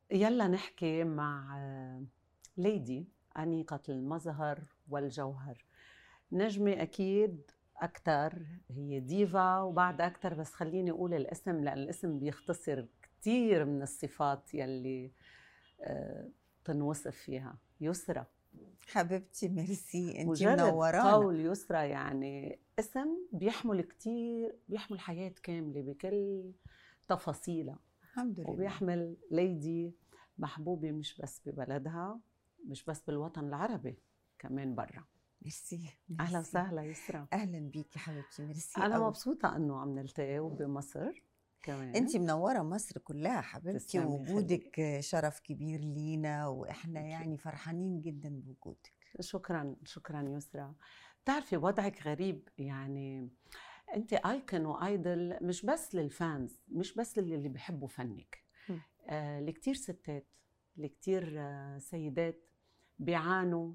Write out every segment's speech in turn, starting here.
يلا نحكي مع آه، ليدي أنيقة المظهر والجوهر نجمة أكيد أكثر هي ديفا وبعد أكثر بس خليني أقول الاسم لأن الاسم بيختصر كثير من الصفات يلي آه، تنوصف فيها يسرى حبيبتي ميرسي انت مجرد منورانا قول يسرى يعني اسم بيحمل كثير بيحمل حياة كاملة بكل تفاصيلها الحمد لله وبيحمل ليدي محبوبة مش بس ببلدها مش بس بالوطن العربي كمان برا ميرسي أهلا ميرسي. وسهلا يسرى اهلا بيكي حبيبتي ميرسي أنا أوي. مبسوطة إنه عم نلتقي وبمصر كمان انت منوره مصر كلها حبيبتي تسلمي ووجودك شرف كبير لينا واحنا أكيد. يعني فرحانين جدا بوجودك شكرا شكرا يسرى بتعرفي وضعك غريب يعني انت ايكون وايدل مش بس للفانز مش بس للي بيحبوا فنك مم. آه لكتير ستات لكتير آه سيدات بيعانوا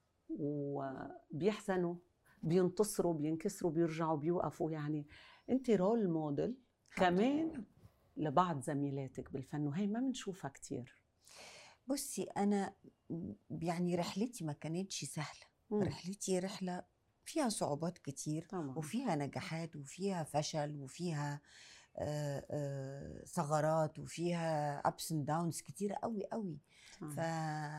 وبيحزنوا بينتصروا بينكسروا بيرجعوا بيوقفوا يعني انت رول موديل الحمد كمان لله. لبعض زميلاتك بالفن وهي ما بنشوفها كتير بصي انا يعني رحلتي ما كانتش سهله مم. رحلتي رحله فيها صعوبات كتير طبعا وفيها نجاحات وفيها فشل وفيها آه، آه، ثغرات وفيها ups and downs كتير قوي قوي صح. ف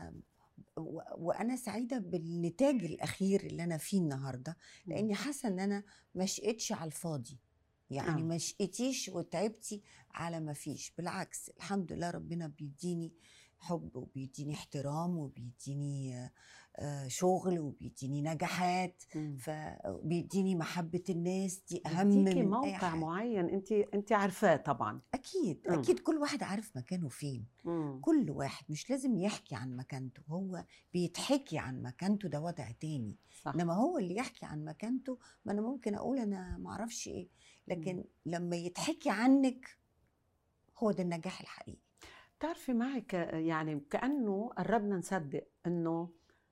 و- وانا سعيده بالنتاج الاخير اللي انا فيه النهارده مم. لاني حاسه ان انا ما شقتش على الفاضي يعني آه. ما شقتيش وتعبتي على ما فيش بالعكس الحمد لله ربنا بيديني حب وبيديني احترام وبيديني آه، آه، شغل وبيديني نجاحات مم. فبيديني محبه الناس دي اهم بديكي من اي موقع حاجه معين انت انت عارفاه طبعا اكيد مم. اكيد كل واحد عارف مكانه فين مم. كل واحد مش لازم يحكي عن مكانته هو بيتحكي عن مكانته ده وضع تاني صح انما هو اللي يحكي عن مكانته ما انا ممكن اقول انا ما اعرفش ايه لكن لما يتحكي عنك هو ده النجاح الحقيقي بتعرفي معي ك... يعني كانه قربنا نصدق انه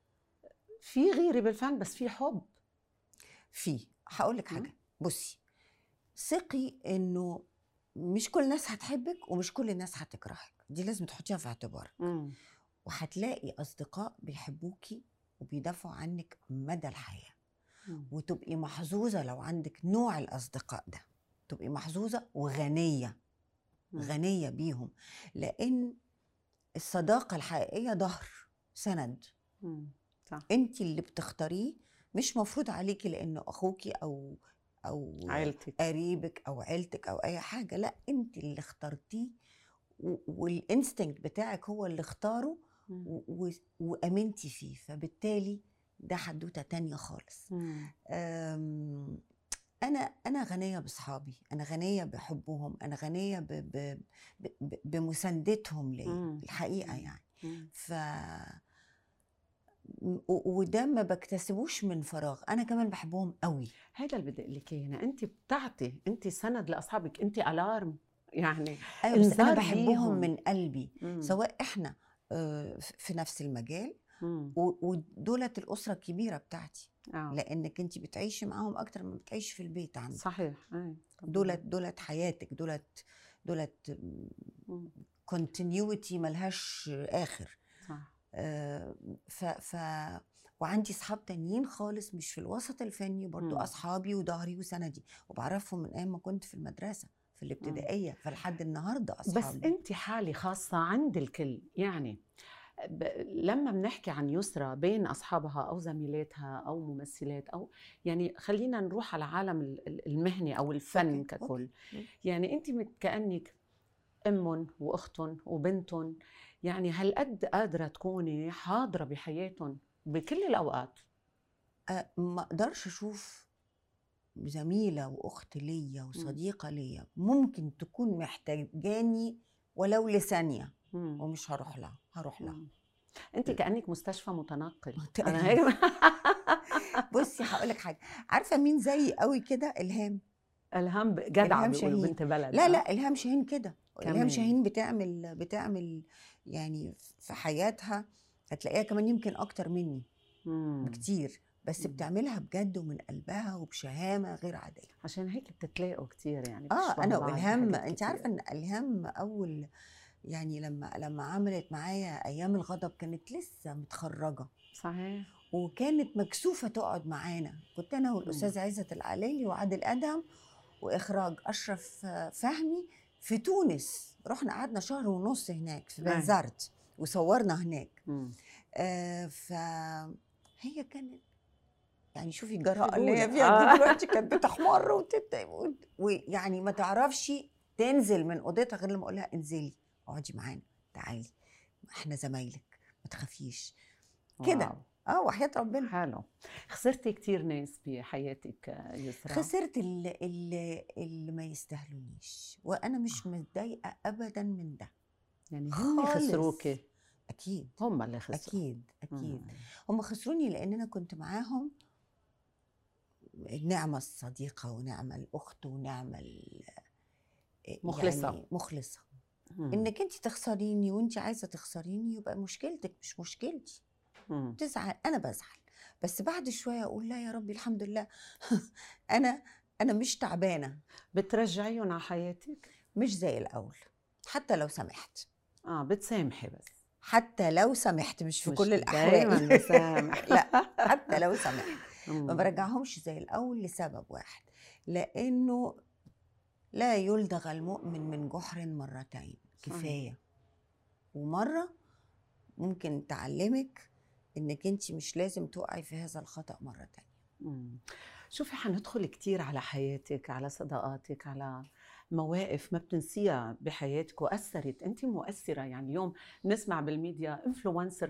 في غيره بالفن بس في حب فيه هقول لك مم. حاجه بصي ثقي انه مش كل الناس هتحبك ومش كل الناس هتكرهك دي لازم تحطيها في اعتبارك مم. وهتلاقي اصدقاء بيحبوكي وبيدافعوا عنك مدى الحياه مم. وتبقي محظوظة لو عندك نوع الأصدقاء ده تبقي محظوظة وغنية مم. غنية بيهم لأن الصداقة الحقيقية ظهر سند مم. صح انت اللي بتختاريه مش مفروض عليكي لأنه أخوكي أو أو عيلتك قريبك أو عيلتك أو أي حاجة لا انت اللي اخترتيه و- والانستنكت بتاعك هو اللي اختاره مم. و- و- وامنتي فيه فبالتالي ده حدوته تانية خالص مم. أم، انا انا غنيه باصحابي انا غنيه بحبهم انا غنيه ب ب ب ب بمساندتهم ليا مم. الحقيقه مم. يعني مم. ف و- وده ما بكتسبوش من فراغ انا كمان بحبهم قوي هذا اللي بدي اقول لك اياه هنا انت بتعطي انت سند لاصحابك انت الارم يعني ايوه بس انا إنذار بحبهم ليهم. من قلبي مم. سواء احنا آه، ف- في نفس المجال مم. و- ودولت الاسره الكبيره بتاعتي آه. لانك انت بتعيشي معاهم اكتر ما بتعيشي في البيت عندك صحيح أي. طبعاً. دولت دولت حياتك دولت دولت مم. كونتينيوتي ملهاش اخر صح آه، ف ف وعندي اصحاب تانيين خالص مش في الوسط الفني برضو مم. اصحابي وظهري وسندي وبعرفهم من ايام ما كنت في المدرسه في الابتدائيه فلحد النهارده بس اصحابي انت حاله خاصه عند الكل يعني ب... لما بنحكي عن يسرى بين اصحابها او زميلاتها او ممثلات او يعني خلينا نروح على عالم ال- ال- المهني او الفن أوكي، ككل أوكي. يعني انت مت- كانك امهم واختهم وبنتهم يعني هالقد قادره تكوني حاضره بحياتهم بكل الاوقات أه، ما اقدرش اشوف زميله واخت ليا وصديقه ليا ممكن تكون محتاجاني ولو لثانيه مم. ومش هروح لها هروح لها مم. انت كانك مستشفى متنقل انا تقريباً. هيك بصي هقول لك حاجه عارفه مين زي قوي كده الهام الهام ب- جدعه إلهام بيقولوا شاهين. بنت بلد لا آه. لا الهام شاهين كده كمان. الهام شاهين بتعمل بتعمل يعني في حياتها هتلاقيها كمان يمكن اكتر مني مم. بكتير بس مم. بتعملها بجد ومن قلبها وبشهامه غير عاديه عشان هيك بتتلاقوا كتير يعني اه بتشبهوا انا بعض والهام بحاجات انت كتير. عارفه ان الهام اول يعني لما لما عملت معايا ايام الغضب كانت لسه متخرجه صحيح وكانت مكسوفه تقعد معانا كنت انا والاستاذ عزت العليلي وعادل ادهم واخراج اشرف فهمي في تونس رحنا قعدنا شهر ونص هناك في أيوة. بنزرت وصورنا هناك مم. آه فهي كانت يعني شوفي الجراءة اللي هي فضول. فيها آه. دي دلوقتي كانت بتحمر وتت... ويعني ما تعرفش تنزل من اوضتها غير لما اقول لها انزلي اقعدي معانا تعالي احنا زمايلك ما تخافيش كده. واو. اه وحياة ربنا حلو خسرتي كتير ناس بحياتك آه، يسرا خسرت اللي, اللي, اللي ما يستاهلونيش وانا مش متضايقه ابدا من ده يعني هم خالص. خسروكي اكيد هم اللي خسروا اكيد اكيد مم. هم خسروني لان انا كنت معاهم النعمه الصديقه ونعمه الاخت ونعمه ال- مخلصة. يعني مخلصه مم. انك انت تخسريني وانت عايزه تخسريني يبقى مشكلتك مش مشكلتي مم. تزعل انا بزعل بس بعد شويه اقول لا يا ربي الحمد لله انا انا مش تعبانه بترجعيهم على حياتك مش زي الاول حتى لو سمحت اه بتسامحي بس حتى لو سمحت مش في مش كل دايماً الاحوال بسامح. لا حتى لو سمحت ما مم. برجعهمش زي الاول لسبب واحد لانه لا يلدغ المؤمن من جحر مرتين صحيح. كفايه ومره ممكن تعلمك انك انت مش لازم تقعي في هذا الخطا مره تانية مم. شوفي حندخل كتير على حياتك على صداقاتك على مواقف ما بتنسيها بحياتك واثرت انت مؤثره يعني اليوم نسمع بالميديا انفلونسر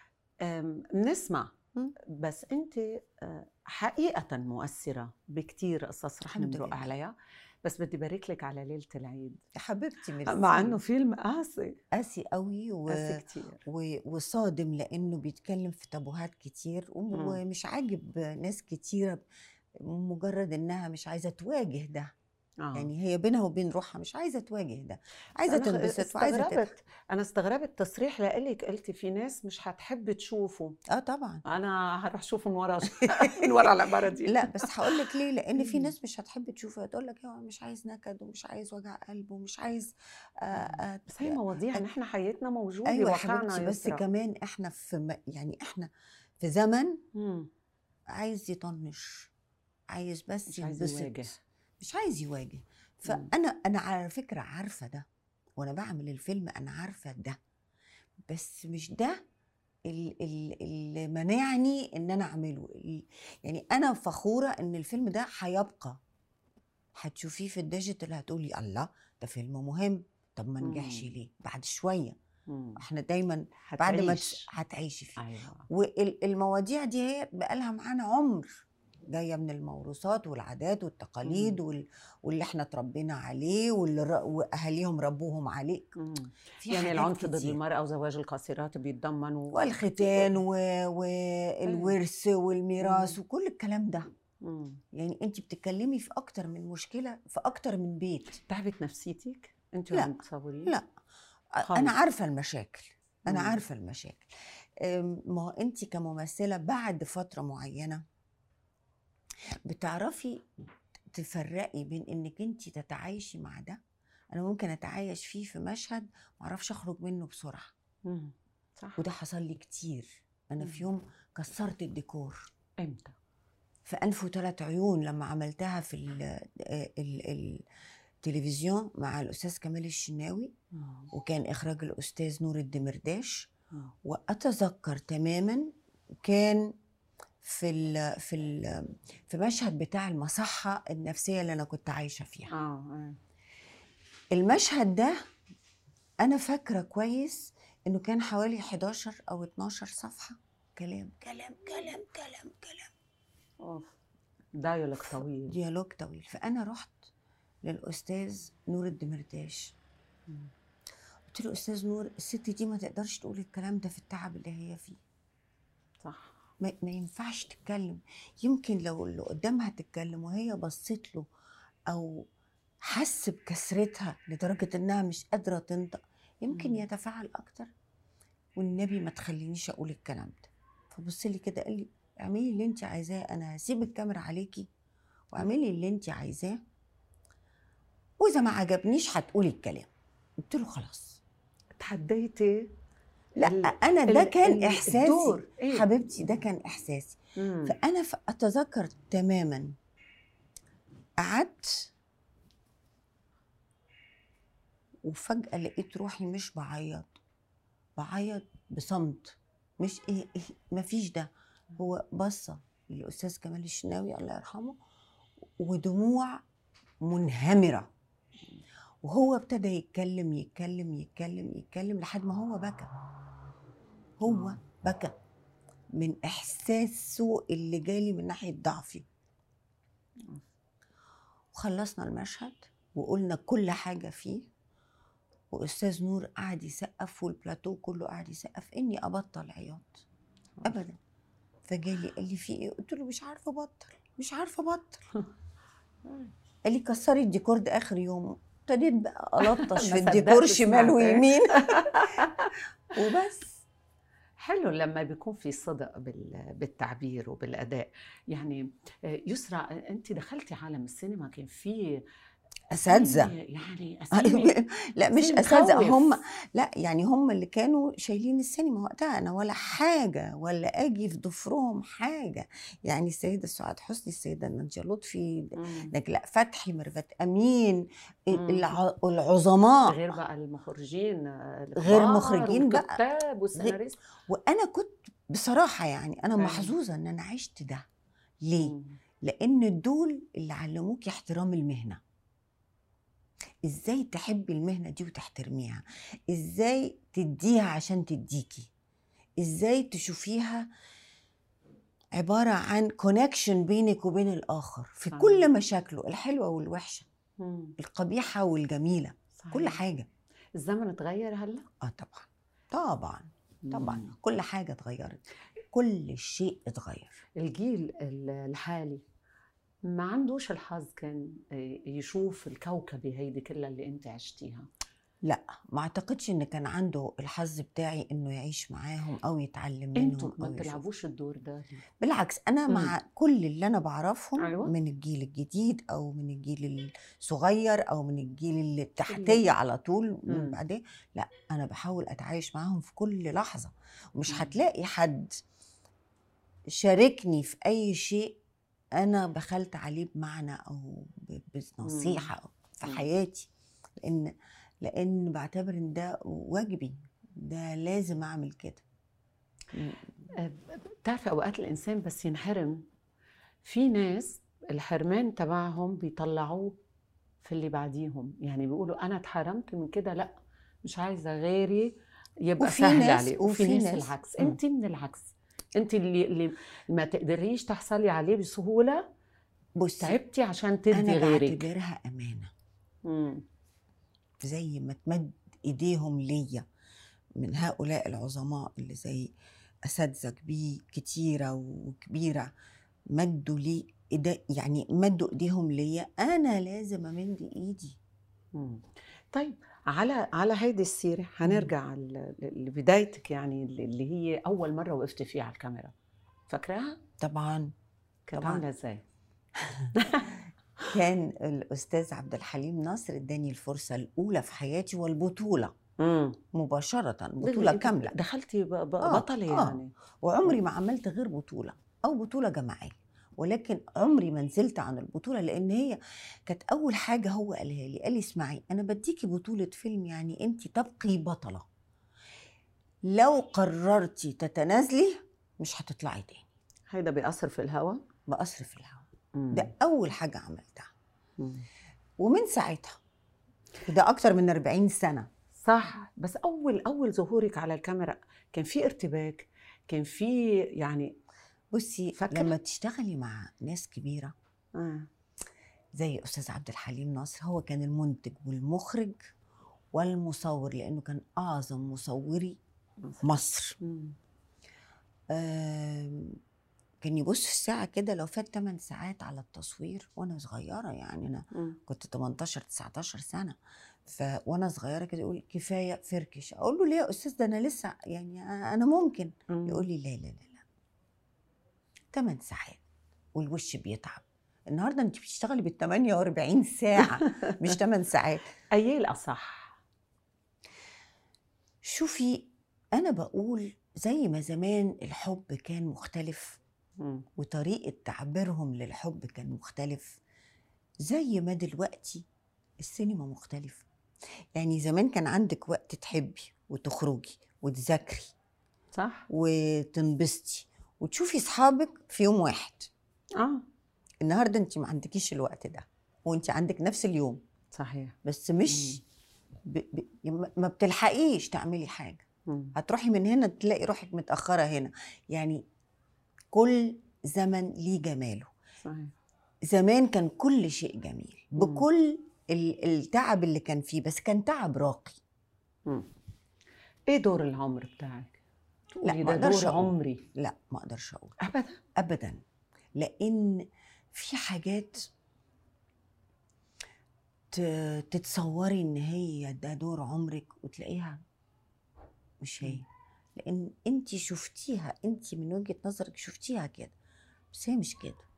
بنسمع مم. بس انت آه، حقيقه مؤثره بكتير قصص رح الحمد نمرق لله. عليها بس بدي بارك لك على ليله العيد يا حبيبتي ميرسي مع انه فيلم قاسي قاسي قوي و... قاسي كتير و... وصادم لانه بيتكلم في تابوهات كتير و- مم. ومش عاجب ناس كتيره مجرد انها مش عايزه تواجه ده آه. يعني هي بينها وبين روحها مش عايزه تواجه ده عايزه أنا تنبسط وعايزه تضحك استغربت انا استغربت تصريح لك قلتي في ناس مش هتحب تشوفه اه طبعا انا هروح اشوفه من ورا من ورا العباره دي لا بس هقول لك ليه لان في مم. ناس مش هتحب تشوفه تقول لك هو مش عايز نكد ومش عايز وجع قلب ومش عايز آه آه بس هي مواضيع نحن حياتنا موجوده ايوه يا واقعنا حبيبتي بس يسرا. كمان احنا في م... يعني احنا في زمن مم. عايز يطنش عايز بس مش عايز ينبسط يواجه. مش عايز يواجه مم. فانا انا على فكره عارفه ده وانا بعمل الفيلم انا عارفه ده بس مش ده ال- ال- اللي منعني ان انا اعمله ال- يعني انا فخوره ان الفيلم ده هيبقى هتشوفيه في الديجيتال هتقولي الله ده فيلم مهم طب ما نجحش مم. ليه بعد شويه مم. احنا دايما بعد ما هتعيش. تس- هتعيشي فيه ايوه والمواضيع دي هي بقالها معانا عمر جايه من الموروثات والعادات والتقاليد مم. وال... واللي احنا اتربينا عليه واللي ر... واهاليهم ربوهم عليه مم. في يعني حاجات العنف ضد كتير. المراه وزواج القاصرات بيتضمنوا والختان و... والورث والميراث مم. وكل الكلام ده مم. يعني انت بتتكلمي في اكتر من مشكله في اكتر من بيت تعبت نفسيتك انت لا. عم تصوري لا خالص. انا عارفه المشاكل انا مم. عارفه المشاكل أم، ما هو انت كممثله بعد فتره معينه بتعرفي تفرقي بين انك انت تتعايشي مع ده انا ممكن اتعايش فيه في مشهد معرفش اخرج منه بسرعه مم. صح وده حصل لي كتير انا في مم. يوم كسرت الديكور امتى في انف وثلاث عيون لما عملتها في ال ال التلفزيون مع الاستاذ كمال الشناوي مم. وكان اخراج الاستاذ نور الدمرداش مم. واتذكر تماما كان في ال في ال في مشهد بتاع المصحه النفسيه اللي انا كنت عايشه فيها اه آه. المشهد ده انا فاكره كويس انه كان حوالي 11 او 12 صفحه كلام كلام كلام كلام كلام اوف دايلوج طويل ديالوج طويل فانا رحت للاستاذ نور الدمرداش مم. قلت له استاذ نور الست دي ما تقدرش تقول الكلام ده في التعب اللي هي فيه صح ما, ما ينفعش تتكلم يمكن لو اللي قدامها تتكلم وهي بصت له او حس بكسرتها لدرجه انها مش قادره تنطق يمكن مم. يتفاعل اكتر والنبي ما تخلينيش اقول الكلام ده فبص لي كده قال لي اعملي اللي انت عايزاه انا هسيب الكاميرا عليكي واعملي اللي انت عايزاه واذا ما عجبنيش هتقولي الكلام قلت له خلاص تحديتي لا ال- انا ده ال- كان ال- احساسي الدور. إيه؟ حبيبتي ده كان احساسي مم. فانا ف- اتذكر تماما قعدت وفجاه لقيت روحي مش بعيط بعيط بصمت مش ايه, إيه مفيش ده هو بصه للاستاذ كمال الشناوي الله يرحمه ودموع منهمره وهو ابتدى يتكلم يتكلم يتكلم يتكلم لحد ما هو بكى هو بكى من احساسه اللي جالي من ناحيه ضعفي وخلصنا المشهد وقلنا كل حاجه فيه واستاذ نور قعد يسقف والبلاتو كله قعد يسقف اني ابطل عياط ابدا فجالي قال لي في ايه قلت له مش عارفه ابطل مش عارفه ابطل قال لي كسري الديكور ده اخر يوم ابتديت بقى الطش ما في صدقت الديكور شمال سمعت. ويمين وبس حلو لما بيكون في صدق بال- بالتعبير وبالاداء يعني آه، يسرى انت دخلتي عالم السينما كان في اساتذه أسامي- يعني اسامي لا مش أسامي اساتذه تخوف. هم لا يعني هم اللي كانوا شايلين السينما وقتها انا ولا حاجه ولا اجي في ضفرهم حاجه يعني السيده سعاد حسني السيده نانجا لطفي مم. نجلاء فتحي ميرفت امين مم. الع- العظماء غير بقى المخرجين آه، غير الكبار مخرجين بقى. والكتاب والسيناريست وانا كنت بصراحه يعني انا أيوة. محظوظه ان انا عشت ده ليه مم. لان دول اللي علموك احترام المهنه ازاي تحبي المهنه دي وتحترميها ازاي تديها عشان تديكي ازاي تشوفيها عباره عن كونكشن بينك وبين الاخر في صحيح. كل مشاكله الحلوه والوحشه مم. القبيحه والجميله صحيح. كل حاجه الزمن اتغير هلا اه طبعا طبعا طبعا مم. كل حاجه اتغيرت كل شيء اتغير الجيل ال- الحالي ما عندوش الحظ كان آه، يشوف الكوكبة هيدي كلها اللي انت عشتيها لا ما اعتقدش ان كان عنده الحظ بتاعي انه يعيش معاهم او يتعلم منهم انتوا ما أو يشوف. بتلعبوش الدور ده ليه؟ بالعكس انا مم. مع كل اللي انا بعرفهم أيوة. من الجيل الجديد او من الجيل الصغير او من الجيل اللي تحتيه على طول من مم. بعدين لا انا بحاول اتعايش معاهم في كل لحظه ومش مم. هتلاقي حد شاركني في اي شيء انا بخلت عليه بمعنى او ب- بنصيحه أو في مم. حياتي لان لان بعتبر ان ده واجبي ده لازم اعمل كده آه، بتعرفي اوقات الانسان بس ينحرم في ناس الحرمان تبعهم بيطلعوه في اللي بعديهم يعني بيقولوا انا اتحرمت من كده لا مش عايزه غيري يبقى وفي سهل ناس- عليه وفي وفي ناس ناس- العكس مم. انت من العكس انت اللي اللي ما تقدريش تحصلي عليه بسهوله بصي تعبتي عشان تدي انا غيرك بعتبرها امانه مم. زي ما تمد ايديهم ليا من هؤلاء العظماء اللي زي اساتذه كبير كتيره وكبيره مدوا لي إيدي يعني مدوا ايديهم ليا انا لازم امد ايدي مم. طيب على على هيدي السيره حنرجع ل- ل- لبدايتك يعني اللي اللي هي اول مره وقفتي فيها على الكاميرا فاكراها طبعا كانت طبعاً. عامله ازاي كان الاستاذ عبد الحليم ناصر اداني الفرصه الاولى في حياتي والبطوله امم مباشره بطوله كامله دخلتي ب- ب- آه، بطله آه. يعني وعمري ما عملت غير بطولة أو بطولة جماعية ولكن عمري ما نزلت عن البطولة لأن هي كانت أول حاجة هو قالها لي قال لي اسمعي أنا بديكي بطولة فيلم يعني أنت تبقي بطلة لو قررتي تتنازلي مش هتطلعي تاني هيدا بيأثر في الهواء بأصرف الهوا مم. ده أول حاجة عملتها مم. ومن ساعتها ده أكتر من 40 سنة صح بس اول اول ظهورك على الكاميرا كان في ارتباك كان في يعني بصي فاكرة؟ لما تشتغلي مع ناس كبيرة آه. زي استاذ عبد الحليم ناصر هو كان المنتج والمخرج والمصور لانه كان اعظم مصوري مصر مم. آم، كان يبص في الساعه كده لو فات 8 ساعات على التصوير وانا صغيره يعني انا مم. كنت 18 19 سنه ف وانا صغيره كده يقول كفايه فركش اقول له ليه يا استاذ ده انا لسه يعني انا ممكن مم. يقول لي لا لا لا لا 8 ساعات والوش بيتعب النهارده انت بتشتغلي بال 48 ساعه مش 8 ساعات اي الاصح شوفي انا بقول زي ما زمان الحب كان مختلف مم. وطريقه تعبيرهم للحب كان مختلف زي ما دلوقتي السينما مختلفه يعني زمان كان عندك وقت تحبي وتخرجي وتذاكري صح وتنبسطي وتشوفي اصحابك في يوم واحد اه النهارده انت ما عندكيش الوقت ده وانت عندك نفس اليوم صحيح بس مش ب... ب... ما بتلحقيش تعملي حاجه مم. هتروحي من هنا تلاقي روحك متاخره هنا يعني كل زمن ليه جماله صحيح زمان كان كل شيء جميل مم. بكل ال- التعب اللي كان فيه بس كان تعب راقي مم. ايه دور العمر بتاعك؟ لا، تقولي ما ده أقدرش دور أقول. عمري لا ما اقدرش اقول ابدا ابدا لان في حاجات ت- تتصوري ان هي ده دور عمرك وتلاقيها مش هي لان انت شفتيها انت من وجهة نظرك شفتيها كده بس هي مش كده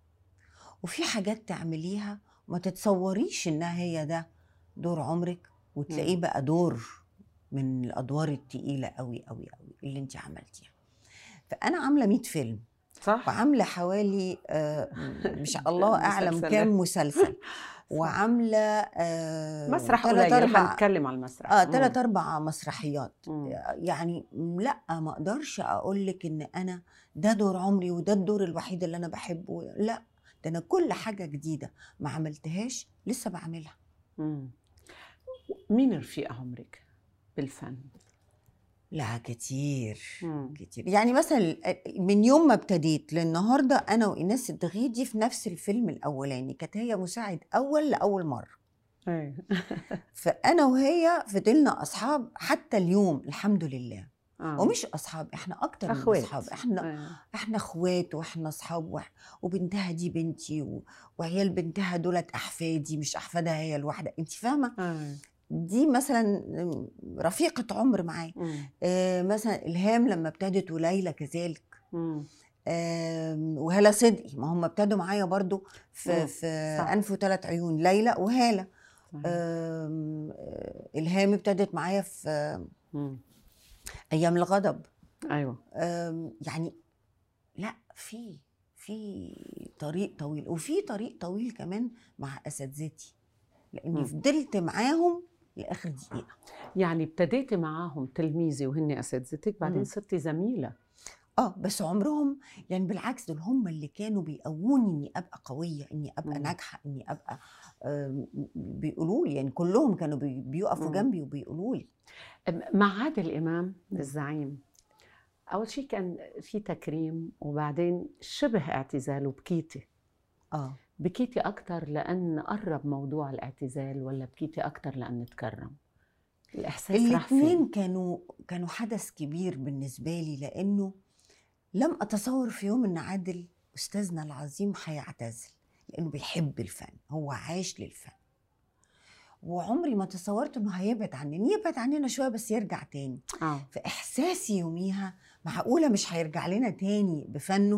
وفي حاجات تعمليها ما تتصوريش انها هي ده دور عمرك وتلاقيه مم. بقى دور من الادوار التقيله قوي قوي قوي اللي انت عملتيها فانا عامله 100 فيلم صح وعامله حوالي آه، مش الله اعلم مسلسلات. كام مسلسل وعامله آه، مسرح تلات قليل اربع حنتكلم على المسرح اه مم. ثلاث اربع مسرحيات مم. يعني لا ما اقدرش اقول لك ان انا ده دور عمري وده الدور الوحيد اللي انا بحبه لا ده انا كل حاجه جديده ما عملتهاش لسه بعملها مم. مين رفيق عمرك بالفن؟ لا كتير مم. كتير يعني مثلا من يوم ما ابتديت للنهارده انا وايناس الدغيدي في نفس الفيلم الاولاني كانت هي مساعد اول لاول مره ايه فانا وهي فضلنا اصحاب حتى اليوم الحمد لله آه. ومش اصحاب احنا اكتر من اخوات اصحاب احنا إيه. احنا اخوات واحنا اصحاب وح- وبنتها دي بنتي و... وعيال بنتها دولت احفادي مش احفادها هي الواحده انت فاهمه إيه. دي مثلا رفيقه عمر معايا مم. آه مثلا الهام لما ابتدت وليلى كذلك مم. آم، وهالة صدقي ما هم ابتدوا معايا برضو في مم، في صح. انف وثلاث عيون ليلى وهالة صحيح. آم، آه، الهام ابتدت معايا في آه، مم. ايام الغضب ايوه آم، يعني لا في في طريق طويل وفي طريق طويل كمان مع اساتذتي لاني مم. فضلت معاهم لاخر دقيقه يعني ابتديتي معاهم تلميذه وهن اساتذتك بعدين مم. صرتي زميله اه بس عمرهم يعني بالعكس دول هم اللي كانوا بيقووني اني ابقى قويه اني ابقى مم. ناجحه اني ابقى آم، بيقولوا لي يعني كلهم كانوا بي- بيقفوا مم. جنبي وبيقولوا لي مع عادل امام مم. الزعيم اول شيء كان في تكريم وبعدين شبه اعتزال وبكيتي اه بكيتي اكثر لان قرب موضوع الاعتزال ولا بكيتي اكثر لان تكرم الاحساس راح فين الاثنين كانوا كانوا حدث كبير بالنسبه لي لانه لم اتصور في يوم ان عادل استاذنا العظيم هيعتزل لانه بيحب الفن هو عايش للفن وعمري ما تصورت انه هيبعد عننا يبعد عننا شويه بس يرجع تاني اه فاحساسي يوميها معقوله مش هيرجع لنا تاني بفنه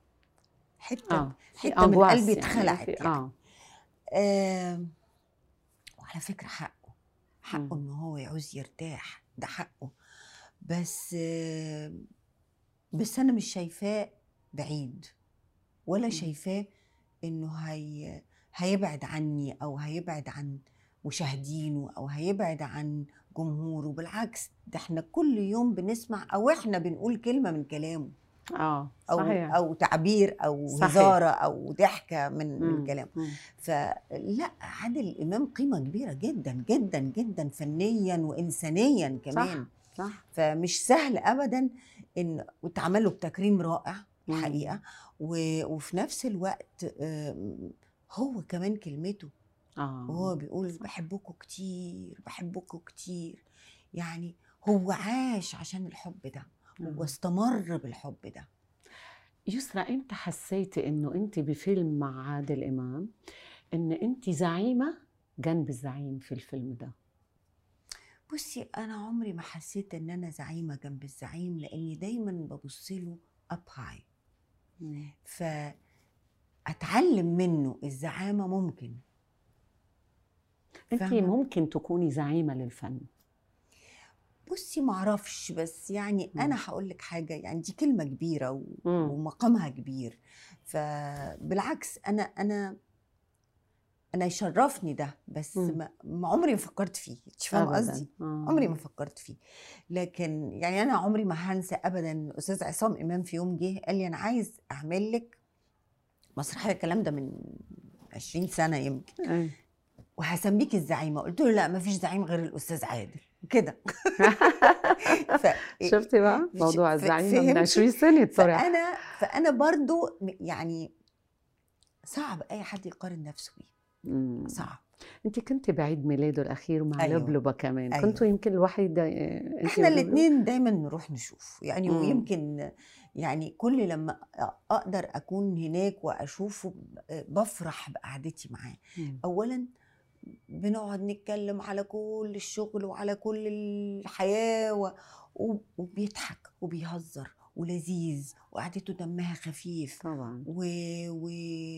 حته اه في حته من أنغواس قلبي يعني، اتخلعت في- يعني. اه آم، وعلى فكرة حقه حقه مم. ان هو يعوز يرتاح ده حقه بس آم، بس انا مش شايفاه بعيد ولا مم. شايفاه انه هي هيبعد عني او هيبعد عن مشاهدينه او هيبعد عن جمهوره بالعكس ده احنا كل يوم بنسمع او احنا بنقول كلمة من كلامه اه او صحيح او تعبير او صحيح. هزارة او ضحكة من من مم. كلامه مم. فلا عادل امام قيمه كبيره جدا جدا جدا فنيا وانسانيا كمان صح صح فمش سهل ابدا ان واتعمل له بتكريم رائع مم. الحقيقه و- وفي نفس الوقت آم، هو كمان كلمته اه وهو بيقول بحبكم كتير بحبكم كتير يعني هو عاش عشان الحب ده هو آه. استمر بالحب ده يسرا امتى حسيتي انه انت بفيلم مع عادل امام ان انت زعيمه جنب الزعيم في الفيلم ده بصي انا عمري ما حسيت ان انا زعيمه جنب الزعيم لاني دايما ببص له اب هاي فاتعلم منه الزعامه ممكن انت فاهمة؟ ممكن تكوني زعيمه للفن بصي معرفش بس يعني مم. انا هقول لك حاجه يعني دي كلمه كبيره و... مم. ومقامها كبير فبالعكس انا انا انا يشرفني ده بس مم. ما ما عمري ما فكرت فيه انت فاهمه أبداً. قصدي آه. عمري ما فكرت فيه لكن يعني انا عمري ما هنسى ابدا استاذ عصام امام في يوم جه قال لي انا عايز اعمل لك مسرحيه الكلام ده من 20 سنه يمكن إيه. وهسميك الزعيمه قلت له لا ما فيش زعيم غير الاستاذ عادل كده ف... شفتي بقى ف- موضوع ف- الزعيمة من فهمتي؟ 20 سنة صراحة فانا فانا برضو م- يعني صعب اي حد يقارن نفسه بيه مم. صعب انت كنت بعيد ميلاده الاخير مع أيوة. لبلبه كمان أيوة. كنتوا يمكن الوحيده آه، انت احنا ولبلبة؟ الاثنين دايما نروح نشوف يعني مم. ويمكن يعني كل لما اقدر اكون هناك واشوفه ب- بفرح بقعدتي معاه مم. اولا بنقعد نتكلم على كل الشغل وعلى كل الحياه و... و... وبيضحك وبيهزر ولذيذ وقعدته دمها خفيف طبعا و... و...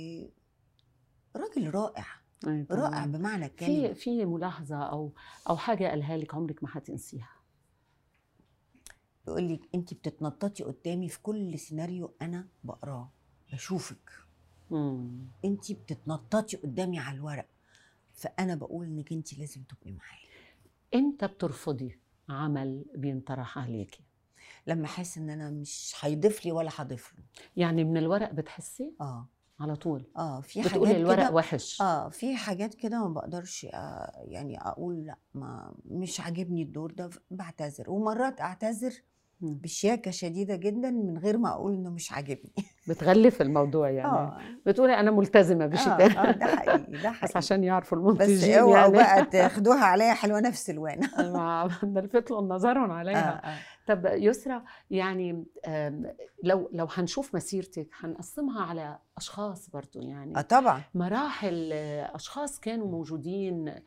راجل رائع أي طبعاً. رائع بمعنى في الكلمه في ملاحظه او او حاجه قالها لك عمرك ما هتنسيها يقول لي انت بتتنططي قدامي في كل سيناريو انا بقراه بشوفك مم. انت بتتنططي قدامي على الورق فانا بقول انك انت لازم تبقي معايا امتى بترفضي عمل بينطرح عليكي لما احس ان انا مش هيضيف لي ولا هضيف له يعني من الورق بتحسي اه على طول اه في بتقولي حاجات الورق كده وحش اه في حاجات كده ما بقدرش آه يعني اقول لا ما مش عاجبني الدور ده بعتذر ومرات اعتذر مم. بشياكه شديده جدا من غير ما اقول انه مش عاجبني بتغلف الموضوع يعني اه بتقولي انا ملتزمه بشيء اه, تاني آه ده حقيقي ده بس حقيقي عشان يعرفوا بس المنتجين اوعوا يعني بقى تاخدوها عليا حلوه نفس الوان ما نلفت لهم نظرهم آه عليها آه. طب يسرى يعني آم، لو لو هنشوف مسيرتك هنقسمها على اشخاص برضو يعني اه طبعا مراحل آه، اشخاص كانوا موجودين آه،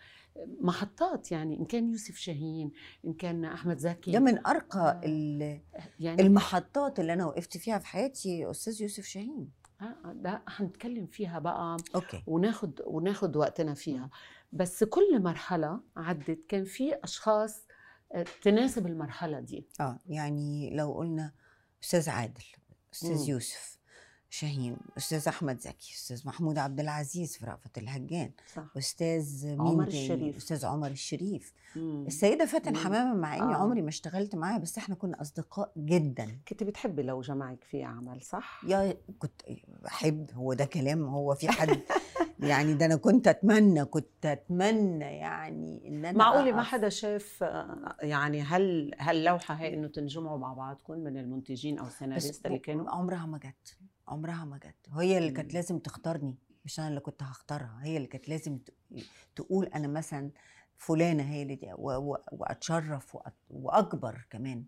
محطات يعني ان كان يوسف شاهين ان كان احمد زكي ده من ارقى آه. ال- يعني المحطات اللي انا وقفت فيها في حياتي استاذ يوسف شاهين آه، ده هنتكلم فيها بقى اوكي وناخد وناخد وقتنا فيها بس كل مرحله عدت كان في اشخاص آه، تناسب المرحله دي اه يعني لو قلنا استاذ عادل استاذ مم. يوسف شاهين استاذ احمد زكي استاذ محمود عبد العزيز في رأفت الهجان صح استاذ مين عمر تاني؟ الشريف. استاذ عمر الشريف مم. السيده فاتن مم. حمامه مع اني آه. عمري ما اشتغلت معاها بس احنا كنا اصدقاء جدا كنت بتحبي لو جمعك في عمل صح؟ يا كنت بحب هو ده كلام هو في حد يعني ده انا كنت اتمنى كنت اتمنى يعني ان انا معقولة ما أقف. حدا شاف آه، يعني هل هاللوحة هي انه تنجمعوا مع بعضكم من المنتجين او بس السيناريست اللي كانوا؟ عمرها ما جت عمرها ما جت هي اللي كانت مم. لازم تختارني مش انا اللي كنت هختارها هي اللي كانت لازم ت- تقول انا مثلا فلانه هي اللي دي و- و- واتشرف وأ- واكبر كمان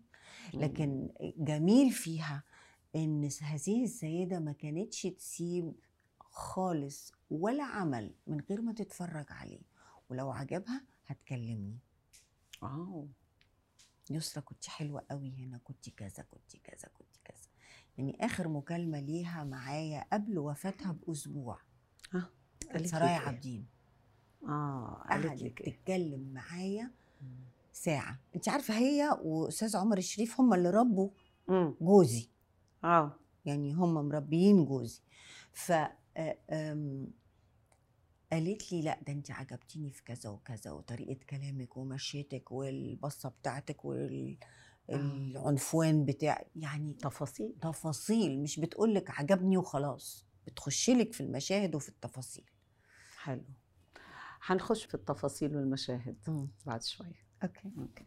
لكن جميل فيها ان هذه السيده ما كانتش تسيب خالص ولا عمل من غير ما تتفرج عليه ولو عجبها هتكلمني اه يسرا كنت حلوة قوي هنا كنت كذا كنت كذا كنت كذا يعني آخر مكالمة ليها معايا قبل وفاتها بأسبوع ها كانت قالت سرايا لك إيه؟ عابدين اه قالت قعدت لك ايه؟ تتكلم معايا مم. ساعة انت عارفة هي وأستاذ عمر الشريف هم اللي ربوا مم. جوزي اه يعني هم مربيين جوزي ف آه، آم، قالت لي لا ده انت عجبتيني في كذا وكذا وطريقة كلامك ومشيتك والبصة بتاعتك والعنفوان بتاع يعني تفاصيل تفاصيل مش بتقولك عجبني وخلاص بتخشلك في المشاهد وفي التفاصيل حلو حنخش في التفاصيل والمشاهد بعد شوي اوكي اوكي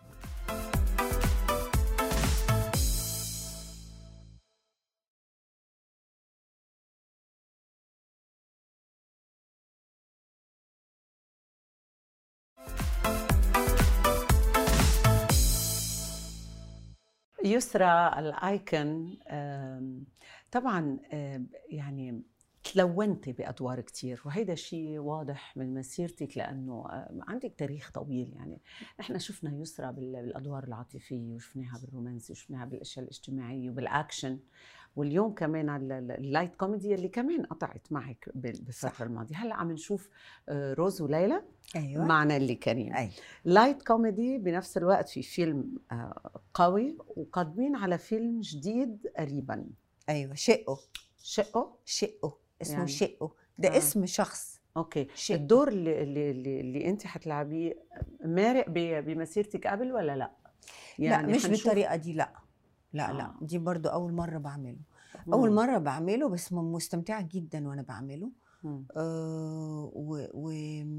يسرى الايكون آم، طبعا آم، يعني تلونتي بادوار كتير وهيدا شيء واضح من مسيرتك لانه آم، عندك تاريخ طويل يعني احنا شفنا يسرى بال- بالادوار العاطفيه وشفناها بالرومانسي وشفناها بالاشياء الاجتماعيه وبالاكشن واليوم كمان على ال- اللايت كوميدي اللي كمان قطعت معك بال- بالفتره صح. الماضيه هلا عم نشوف آه، روز وليلى ايوه مع نيلي كريم ايوه لايت كوميدي بنفس الوقت في فيلم آه، قوي وقادمين على فيلم جديد قريبا ايوه شقه شقه شقه اسمه يعني- يعني. شقه ده آه. آه. اسم شخص اوكي شقه الدور اللي اللي, اللي, اللي انت حتلعبيه مارق ب- بمسيرتك قبل ولا لا لا مش حنشوف- بالطريقه دي لا لا آه. لا دي برضو اول مره بعمله اول مم. مره بعمله بس م- مستمتعه جدا وانا بعمله مم. آه و, و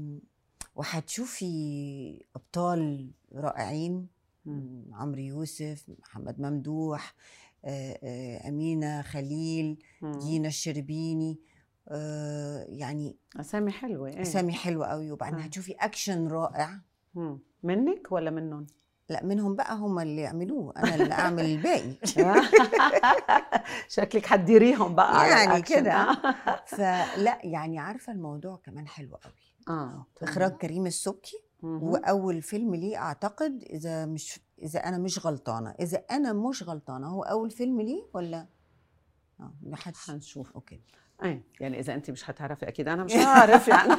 وهتشوفي ابطال رائعين مم. عمرو يوسف محمد ممدوح آه آه امينه خليل مم. دينا الشربيني آه يعني اسامي حلوه ايه اسامي حلوه قوي وبعدين آه. هتشوفي اكشن رائع مم. منك ولا منهم لا منهم بقى هم اللي يعملوه انا اللي اعمل الباقي شكلك حتديريهم بقى على يعني الأكشن. كده. آه. فلا يعني عارفه الموضوع كمان حلو قوي اه اخراج كريم السبكي مهم. واول فيلم ليه اعتقد اذا مش اذا انا مش غلطانه اذا انا مش غلطانه هو اول فيلم ليه ولا اه ما حدش حنشوف اوكي ايه يعني اذا انت مش هتعرفي اكيد انا مش هعرف يعني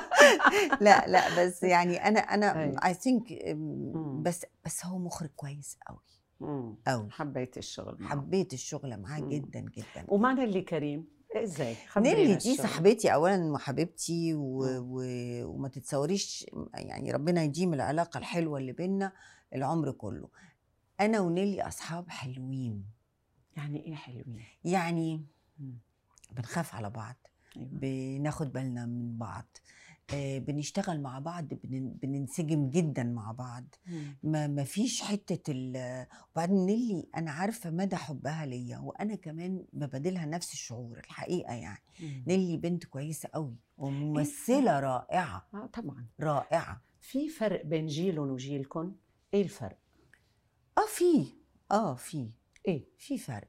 لا لا بس يعني انا انا أيوة. اي ثينك مم. بس بس هو مخرج كويس قوي مم. قوي حبيت الشغل معه. حبيت الشغل معاه مم. جدا جدا ومع نيلي كريم ازاي خبرينا نيلي دي الشغل. صاحبتي اولا وحبيبتي و... مم. و... وما تتصوريش يعني ربنا يديم العلاقه الحلوه اللي بينا العمر كله انا ونيلي اصحاب حلوين يعني ايه حلوين يعني مم. بنخاف على بعض ايوه بناخد بالنا من بعض آه، بنشتغل مع بعض بن- بننسجم جدا مع بعض مم. ما ما فيش حته ال وبعدين نيلي انا عارفه مدى حبها ليا وانا كمان ببادلها نفس الشعور الحقيقه يعني مم. نيلي بنت كويسه قوي وممثله رائعه آه طبعا رائعه في فرق بين جيلهم وجيلكم ايه الفرق اه في اه في ايه في فرق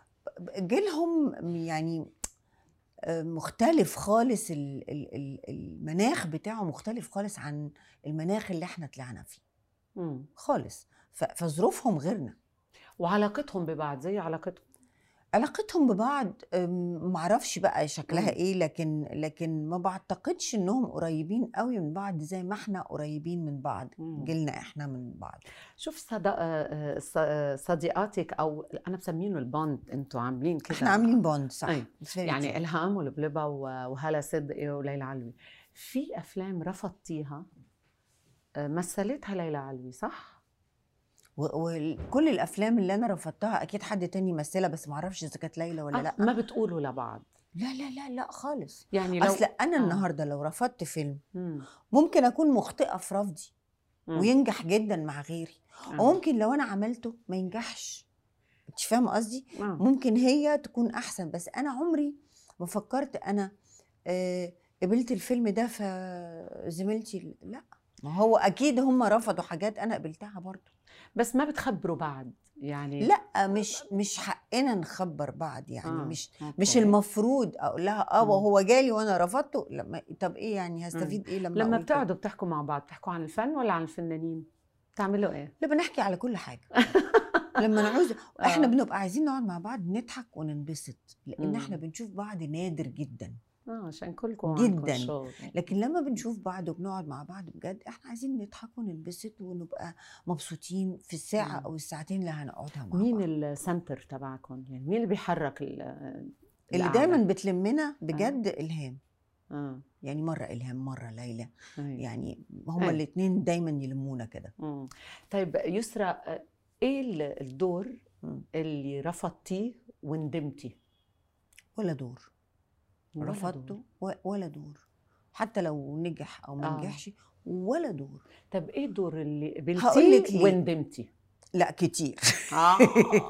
جيلهم يعني آه، مختلف خالص ال- ال- ال- المناخ بتاعه مختلف خالص عن المناخ اللي احنا طلعنا فيه مم. خالص ف- فظروفهم غيرنا وعلاقتهم ببعض زي علاقتهم علاقتهم ببعض أم، معرفش بقى شكلها مم. ايه لكن لكن ما بعتقدش انهم قريبين قوي من بعض زي ما احنا قريبين من بعض مم. جيلنا احنا من بعض شوف صدا... آه، ص- آه، صديقاتك او انا بسميهم البوند انتوا عاملين كده احنا عاملين بوند صح أي. It's very يعني true. الهام والبلبة و- وهلا صدقي وليلى علوي في افلام رفضتيها آه، مثلتها ليلى علوي صح؟ و- وكل الافلام اللي انا رفضتها اكيد حد تاني مثلها بس ما اعرفش اذا كانت ليلى ولا آه، لا ما بتقولوا لبعض لا لا لا لا خالص يعني لو اصل انا آه. النهارده لو رفضت فيلم مم. ممكن اكون مخطئه في رفضي مم. وينجح جدا مع غيري آه. وممكن لو انا عملته ما ينجحش انت فاهمه قصدي آه. ممكن هي تكون احسن بس انا عمري ما فكرت انا آه، قبلت الفيلم ده فزميلتي لا ما هو اكيد هم رفضوا حاجات انا قبلتها برضو بس ما بتخبروا بعض يعني لا مش مش حقنا نخبر بعض يعني آه. مش أوكي. مش المفروض اقول لها اه مم. وهو جالي وانا رفضته لما طب ايه يعني هستفيد ايه لما لما أقول كده؟ بتقعدوا بتحكوا مع بعض بتحكوا عن الفن ولا عن الفنانين؟ بتعملوا ايه؟ لا بنحكي على كل حاجه لما نعوز احنا آه. بنبقى عايزين نقعد مع بعض نضحك وننبسط لان مم. احنا بنشوف بعض نادر جدا اه عشان كلكم جداً. شغل لكن لما بنشوف بعض وبنقعد مع بعض بجد احنا عايزين نضحك وننبسط ونبقى مبسوطين في الساعه مم. او الساعتين اللي هنقعدها مع مين بعض السنتر تبعكم؟ يعني مين اللي بيحرك ال- اللي القعدة؟ دايما بتلمنا بجد الهام اه يعني مره الهام مره ليلى أي. يعني هما أي. الاثنين دايما يلمونا كده مم. طيب يسرى آه، ايه ال- الدور مم. اللي رفضتيه وندمتي؟ ولا دور ولا رفضته دور. و- ولا دور حتى لو نجح او ما آه. نجحش ولا دور طب ايه الدور اللي هقولك قبلتيه ليه. وندمتي؟ لا كتير اه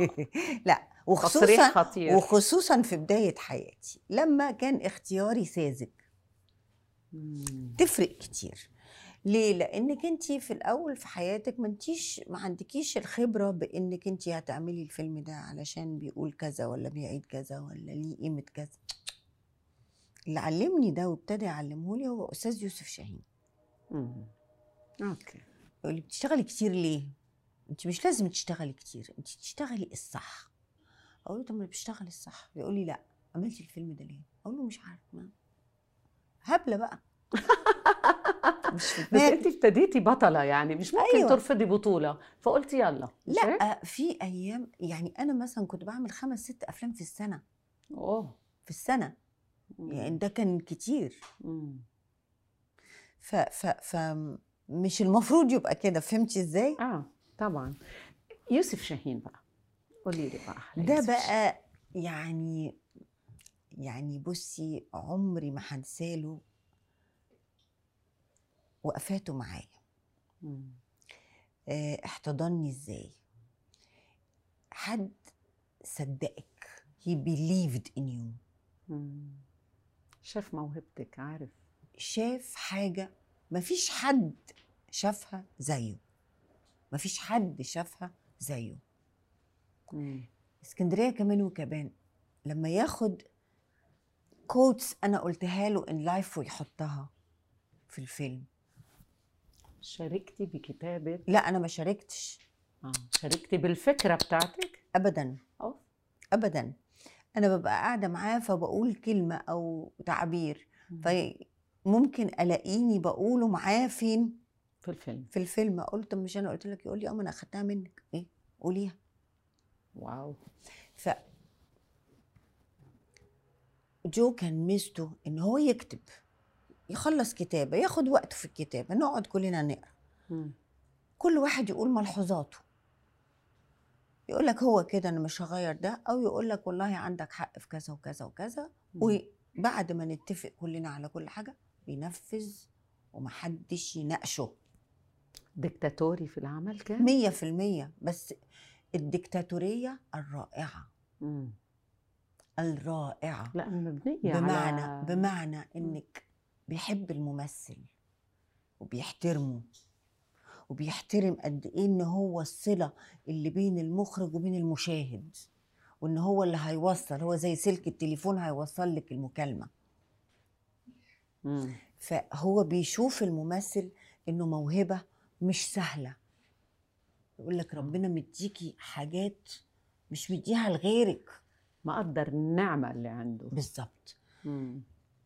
لا تصريح وخصوصا خطير وخصوصا في بدايه حياتي لما كان اختياري ساذج مم. تفرق كتير ليه لانك انت في الاول في حياتك ما انتيش ما عندكيش الخبره بانك انت هتعملي الفيلم ده علشان بيقول كذا ولا بيعيد كذا ولا ليه قيمه كذا اللي علمني ده وابتدى يعلمه لي هو استاذ يوسف شاهين مم. اوكي يقول لي بتشتغلي كتير ليه انت مش لازم تشتغلي كتير انت تشتغلي الصح اقول له طب ما انا بشتغل الصح يقول لي لا عملتي الفيلم ده ليه اقول له مش عارف ما هبله بقى مش في بس دماغي. انت ابتديتي بطله يعني مش ممكن أيوة. ترفضي بطوله فقلتي يلا مش هيك؟ لا في ايام يعني انا مثلا كنت بعمل خمس ست افلام في السنه اوه في السنه يعني ده كان كتير مم. ف ف ف مش المفروض يبقى كده فهمتي ازاي اه طبعا يوسف شاهين بقى قولي لي بقى على ده يوسف بقى يعني يعني بصي عمري ما هنساله وقفاته معايا مم. آه، احتضني ازاي حد صدقك he believed in you مم. شاف موهبتك عارف شاف حاجة مفيش حد شافها زيه مفيش حد شافها زيه مم. اسكندرية كمان وكمان لما ياخد كوتس أنا قلتها له إن لايف ويحطها في الفيلم شاركتي بكتابة لا أنا ما شاركتش آه. شاركتي بالفكرة بتاعتك أبدا أوه. أبدا أنا ببقى قاعدة معاه فبقول كلمة أو تعبير مم. فممكن ألاقيني بقوله معاه فين في الفيلم في الفيلم أقول طب مش أنا قلت لك يقول لي أه ما أنا أخدتها منك إيه قوليها واو ف جو كان ميزته ان هو يكتب يخلص كتابه ياخد وقته في الكتابه نقعد كلنا نقرا مم. كل واحد يقول ملحوظاته يقول لك هو كده انا مش هغير ده او يقول لك والله عندك حق في كذا وكذا وكذا مم. وبعد ما نتفق كلنا على كل حاجه بينفذ ومحدش يناقشه ديكتاتوري في العمل كان مية في المية بس الديكتاتورية الرائعة مم. الرائعة لا مبنية بمعنى على بمعنى انك بيحب الممثل وبيحترمه وبيحترم قد ايه ان هو الصله اللي بين المخرج وبين المشاهد وان هو اللي هيوصل هو زي سلك التليفون هيوصل لك المكالمه مم. فهو بيشوف الممثل انه موهبه مش سهله يقول لك ربنا مديكي حاجات مش مديها لغيرك مقدر النعمة اللي عنده بالظبط مم.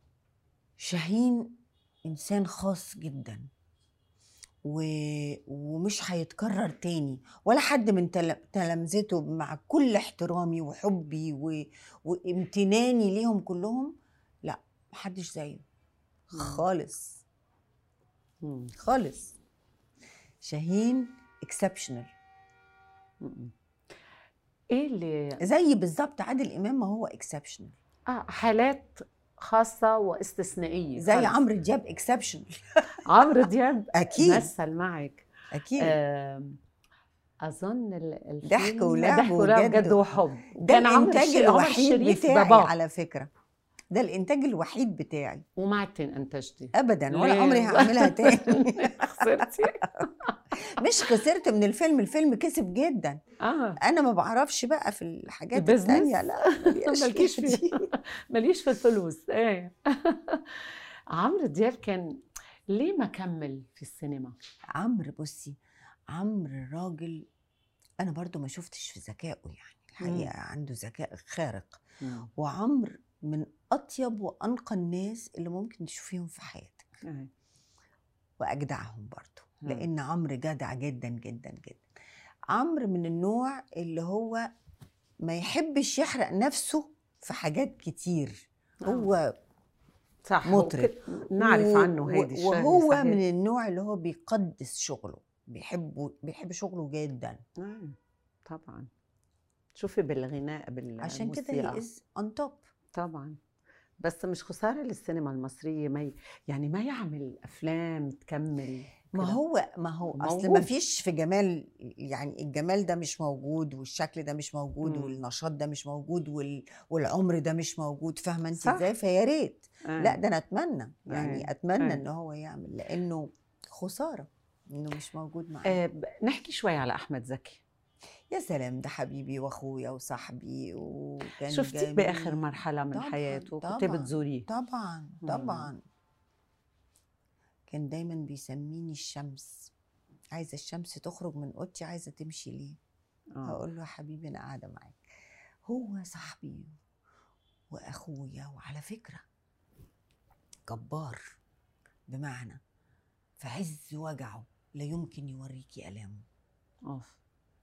شاهين انسان خاص جدا و... ومش هيتكرر تاني ولا حد من تل... تلامذته مع كل احترامي وحبي و... وامتناني ليهم كلهم لا محدش زيه مم. خالص مم. خالص شاهين اكسبشنال مم. ايه اللي زي بالظبط عادل امام ما هو اكسبشنال آه حالات خاصة واستثنائية زي خلص. عمرو دياب اكسبشنال عمرو دياب اكيد مثل معك اكيد آم، اظن ال- الفيلم ضحك ولعب ضحك ولعب وجد جد وحب ده كان عمرو الانتاج الش- عمر الوحيد الشريف بتاعي باباه على فكره ده الانتاج الوحيد بتاعي وما عدتين انتجتي ابدا ولا ليه؟ عمري هعملها تاني خسرتي مش خسرت من الفيلم الفيلم كسب جدا اه انا ما بعرفش بقى في الحاجات البزنس؟ التانية لا ملياش مالكيش فيها فيه دي. ماليش في الفلوس ايه عمرو دياب كان ليه ما كمل في السينما؟ عمرو بصي عمرو راجل انا برضو ما شفتش في ذكائه يعني الحقيقه عنده ذكاء خارق وعمرو من اطيب وانقى الناس اللي ممكن تشوفيهم في حياتك إيه. واجدعهم برضو مم. لان عمرو جدع جدا جدا جدا عمرو من النوع اللي هو ما يحبش يحرق نفسه في حاجات كتير آه. هو صح مطرب. وك- نعرف و- عنه و- هيدي الشغله وهو صحيح. من النوع اللي هو بيقدس شغله بيحبه بيحب شغله جدا آه، طبعا شوفي بالغناء بالموسيقى عشان كده هي از اون توب طبعا بس مش خساره للسينما المصريه ما ي... يعني ما يعمل افلام تكمل ما كده. هو ما هو اصل موهوب. ما فيش في جمال يعني الجمال ده مش موجود والشكل ده مش موجود مم. والنشاط ده مش موجود وال... والعمر ده مش موجود فاهمه انت صح. ازاي فيا ريت آه. لا ده انا اتمنى يعني آه. اتمنى آه. ان هو يعمل لانه خساره انه مش موجود معانا آه ب- نحكي شوي على احمد زكي يا سلام ده حبيبي واخويا وصاحبي وكان شفتيه جميل. باخر مرحله من طبعاً، حياته كنت طبعاً. بتزوريه طبعا مم. طبعا كان دايما بيسميني الشمس عايزه الشمس تخرج من اوضتي عايزه تمشي ليه آه. هقول له يا حبيبي انا قاعده معاك هو صاحبي واخويا وعلى فكره جبار بمعنى في عز وجعه لا يمكن يوريكي الامه اوف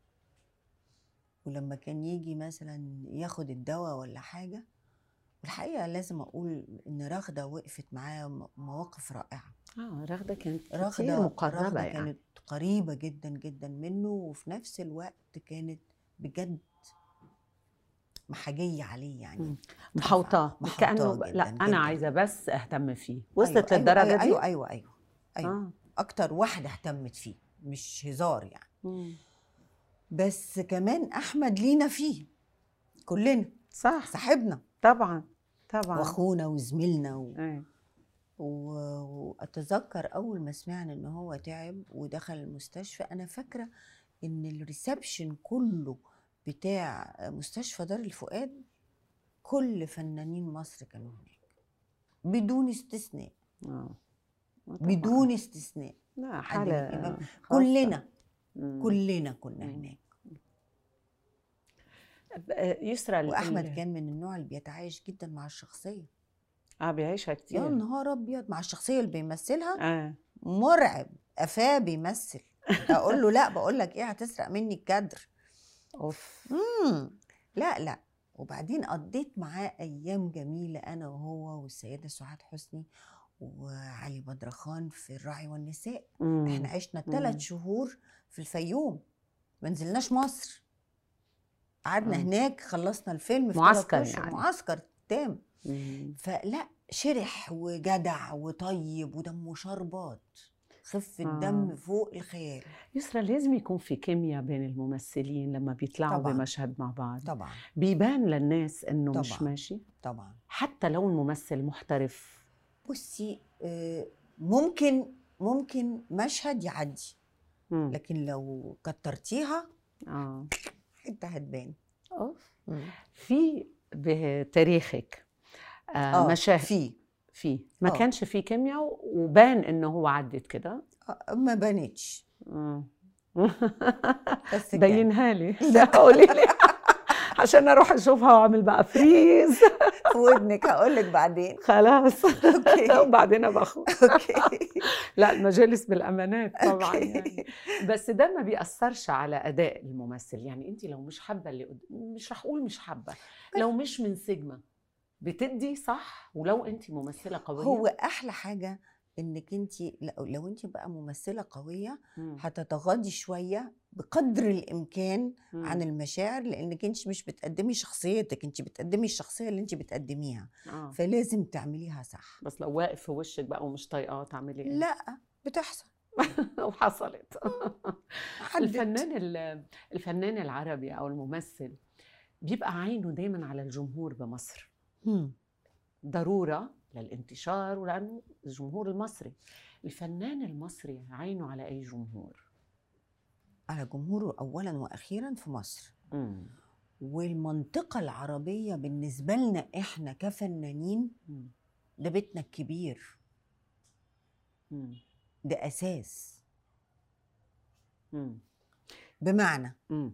ولما كان يجي مثلا ياخد الدواء ولا حاجه والحقيقه لازم اقول ان رغده وقفت معاه م- مواقف رائعه اه رغده كانت كتير رغده مقربه رغده يعني كانت قريبه جدا جدا منه وفي نفس الوقت كانت بجد محاجيه عليه يعني مم. محوطاه محوطاه كانه جداً لا جداً. انا عايزه بس اهتم فيه وصلت للدرجه أيوة دي ايوه ايوه ايوه ايوه آه. اكتر واحده اهتمت فيه مش هزار يعني مم. بس كمان احمد لينا فيه كلنا صح صاحبنا طبعا طبعا واخونا وزميلنا و... ايه و... واتذكر اول ما سمعنا ان هو تعب ودخل المستشفى انا فاكره ان الريسبشن كله بتاع مستشفى دار الفؤاد كل فنانين مصر كانوا هناك بدون استثناء اه طبعاً. بدون استثناء لا عادل حالة إمام. خاصة. كلنا مم. كلنا كنا مم. هناك آه، يسرى ال- واحمد ال- كان من النوع اللي بيتعايش جدا مع الشخصيه اه بيعيشها يا كتير نهار ابيض مع الشخصيه اللي بيمثلها اه مرعب قفاه بيمثل اقول له لا بقول لك ايه هتسرق مني الكادر اوف امم لا لا وبعدين قضيت معاه ايام جميله انا وهو والسيده سعاد حسني وعلي بدرخان في الراعي والنساء مم. احنا عشنا مم. ثلاث شهور في الفيوم ما نزلناش مصر قعدنا مم. هناك خلصنا الفيلم في معسكر تلات أشهر. يعني. معسكر تام مم. فلا شرح وجدع وطيب ودمه شربات خفة آه. دم فوق الخيال يسرى لازم يكون في كيمياء بين الممثلين لما بيطلعوا طبعاً. بمشهد مع بعض طبعا بيبان للناس انه مش طبعاً. ماشي طبعا حتى لو الممثل محترف بصي آه، ممكن ممكن مشهد يعدي مم. لكن لو كترتيها اه انت هتبان اوف في بتاريخك آه مشاهد في في ما آه. كانش في كيمياء وبان انه هو عدت كده آه، ما بانتش مم. بس كان. بينها لي لا قولي لي عشان اروح اشوفها واعمل بقى فريز في ودنك هقول لك بعدين خلاص اوكي وبعدين باخد اوكي لا المجالس بالامانات طبعا أوكي. يعني بس ده ما بيأثرش على اداء الممثل يعني انت لو مش حابه اللي قد... مش رح اقول مش حابه لو مش منسجمه بتدي صح ولو انت ممثله قويه هو احلى حاجه انك انت لو, لو انت بقى ممثله قويه مم. هتتغاضي شويه بقدر الامكان مم. عن المشاعر لانك انت مش بتقدمي شخصيتك انت بتقدمي الشخصيه اللي انت بتقدميها آه. فلازم تعمليها صح بس لو واقف في وشك بقى ومش طايقاه تعملي ايه؟ لا بتحصل وحصلت عدت. الفنان ال- الفنان العربي او الممثل بيبقى عينه دايما على الجمهور بمصر مم. ضروره للانتشار ولانه الجمهور المصري الفنان المصري عينه على اي جمهور على جمهوره اولا واخيرا في مصر مم. والمنطقه العربيه بالنسبه لنا احنا كفنانين مم. ده بيتنا الكبير مم. ده اساس مم. بمعنى مم.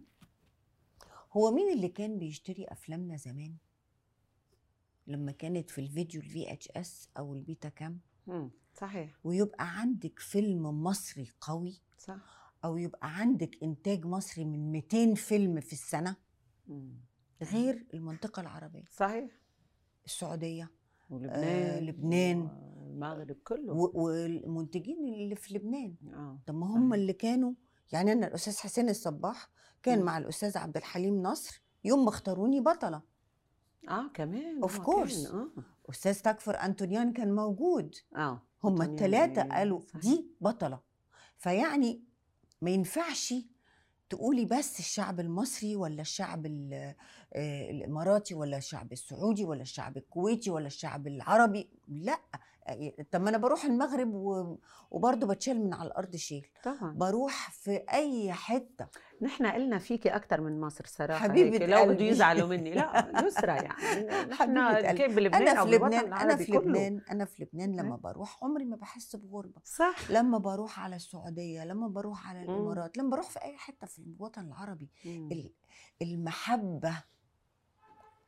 هو مين اللي كان بيشتري افلامنا زمان لما كانت في الفيديو الفي اتش اس او البيتا كام مم. صحيح ويبقى عندك فيلم مصري قوي صح او يبقى عندك انتاج مصري من 200 فيلم في السنه مم. غير المنطقه العربيه صحيح السعوديه ولبنان لبنان. والمغرب كله و- والمنتجين اللي في لبنان اه طب ما هم صحيح. اللي كانوا يعني انا الاستاذ حسين الصباح كان مم. مع الاستاذ عبد الحليم نصر يوم ما اختاروني بطله اه كمان Of هو course. كان، اه استاذ تكفر انطونيان كان موجود اه هم أنطونيان الثلاثة إيه، قالوا صحيح. دي بطلة فيعني ما ينفعش تقولي بس الشعب المصري ولا الشعب ال- آه، الإماراتي ولا الشعب السعودي ولا الشعب الكويتي ولا الشعب العربي لا آه، طب ما أنا بروح المغرب و- وبرضه بتشال من على الأرض شيل طبعا بروح في أي حتة نحن قلنا فيكي اكثر من مصر صراحه حبيبة هيك لو بده قلبي. يزعلوا مني لا يسرى يعني حبيبة نحن قلبي. كيف بلبنان أنا او في بالوطن لبنان أنا العربي في كله. لبنان أنا في لبنان لما إيه؟ بروح عمري ما بحس بغربة صح لما بروح على السعودية لما بروح على مم. الإمارات لما بروح في أي حتة في الوطن العربي مم. ال- المحبة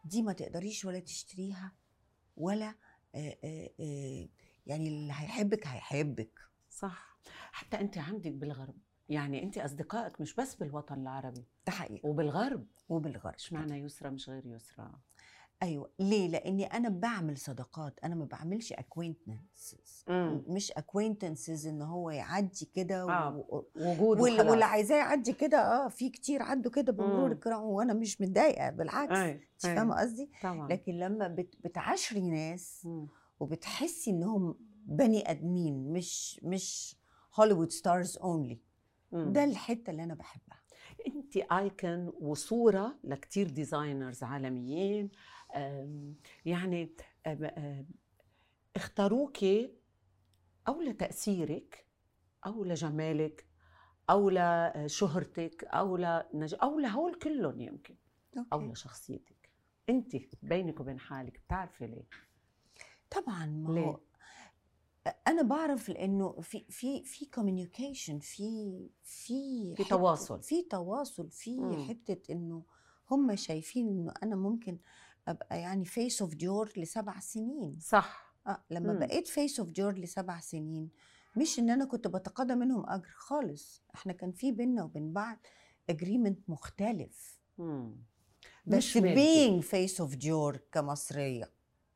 دي ما تقدريش ولا تشتريها ولا آه، آه، آه، يعني اللي هيحبك هيحبك صح حتى انت عندك بالغرب يعني انت اصدقائك مش بس بالوطن العربي ده حقيقي وبالغرب وبالغرب اشمعنى يسرى مش غير يسرى ايوه ليه لاني انا بعمل صداقات انا ما بعملش acquaintances مم. مش acquaintances ان هو يعدي كده و... آه، و... وجود واللي, وخلاص. واللي عايزاه يعدي كده اه في كتير عدوا كده بمرور مم. الكرام وانا مش متضايقه بالعكس أي، انت أي، فاهمه قصدي طبعا لكن لما بت... بتعاشري ناس مم. وبتحسي انهم بني ادمين مش مش هوليوود ستارز اونلي مم. ده الحته اللي انا بحبها انت ايكون وصوره لكتير ديزاينرز عالميين أم، يعني أم، أم، اختاروكي او لتاثيرك او لجمالك او لشهرتك او لنج... او لهول كلهم يمكن او أوكي. لشخصيتك انت بينك وبين حالك بتعرفي ليه طبعا ما ليه؟ هو انا بعرف لانه في في في كوميونيكيشن في في في حتة- تواصل. في تواصل في مم. حته انه هم شايفين انه انا ممكن ابقى يعني فيس اوف ديور لسبع سنين صح اه لما مم. بقيت فيس اوف ديور لسبع سنين مش ان انا كنت بتقاضى منهم اجر خالص احنا كان في بيننا وبين بعض اجريمنت مختلف مم. بس مش مادي. being فيس اوف ديور كمصريه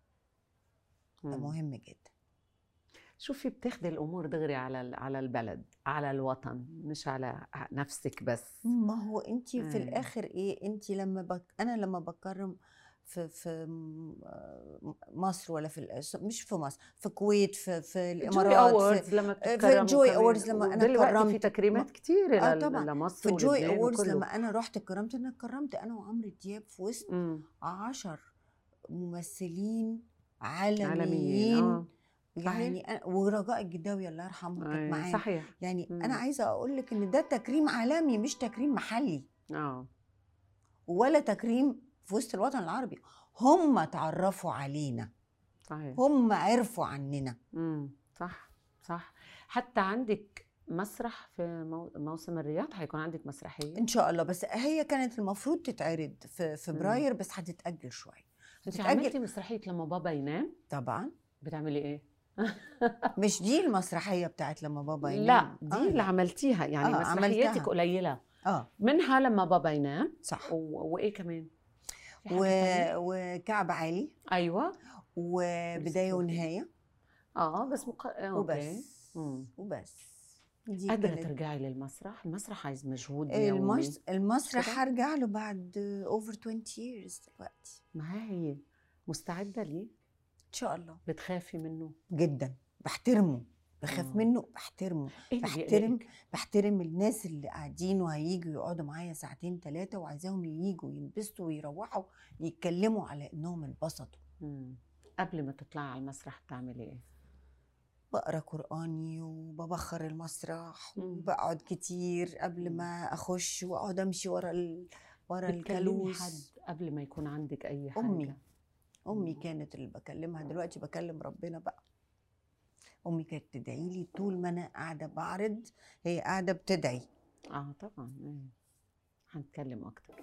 ده مم. مهم جدا شوفي بتاخدي الامور دغري على ال- على البلد على الوطن مش على نفسك بس ما هو انت في أيوة. الاخر ايه انت لما بك انا لما بكرم في في م- آه مصر ولا في الأس- مش في مصر في الكويت في في جوي الامارات اووردز في, لما في بتتكرموا جوي كمان. أووردز لما أنا ودلوقتي في كرمت- تكريمات كتير آه لل- طبعاً. لمصر في جوي ولبنان أووردز وكله. لما انا رحت كرمت انا كرمت انا وعمرو دياب في وسط مم. عشر ممثلين عالميين, عالميين اه يعني أنا ورجاء الجداوي الله يرحمها كانت أي، معايا صحيح يعني مم. انا عايزه اقول لك ان ده تكريم عالمي مش تكريم محلي اه ولا تكريم في وسط الوطن العربي هم اتعرفوا علينا صحيح هم عرفوا عننا امم صح صح حتى عندك مسرح في مو... موسم الرياض حيكون عندك مسرحيه ان شاء الله بس هي كانت المفروض تتعرض في فبراير بس هتتاجل شويه انت هتتأجل- عملتي مسرحيه لما بابا ينام طبعا بتعملي ايه مش دي المسرحيه بتاعت لما بابا ينام لا دي آه اللي لا. عملتيها يعني آه، مسرحياتك عملتها. قليله اه منها لما بابا ينام صح و... وايه كمان في حاجة و... تانية؟ وكعب عالي ايوه وبدايه صوتي. ونهايه اه بس مق... آه، أوكي. وبس مم. وبس دي قادرة كانت- ترجعي للمسرح المسرح عايز مجهود يومي المس... المسرح كده؟ هرجع له بعد اوفر 20 years دلوقتي ما هي مستعدة ليه ان شاء الله بتخافي منه جدا بحترمه بخاف آه. منه بحترمه ايه اللي بحترم بيقلقك؟ بحترم الناس اللي قاعدين وهيجوا يقعدوا معايا ساعتين ثلاثة وعايزاهم ييجوا ينبسطوا ويروحوا يتكلموا على انهم انبسطوا مم. قبل ما تطلعي على المسرح بتعملي ايه؟ بقرا قراني وببخر المسرح مم. وبقعد كتير قبل ما اخش واقعد امشي ورا ال... ورا بتكلمي الكالوس حد قبل ما يكون عندك اي حاجة أمي. امي مم. كانت اللي بكلمها دلوقتي بكلم ربنا بقى امي كانت تدعي لي طول ما انا قاعده بعرض هي قاعده بتدعي اه طبعا ايه هنتكلم اكتر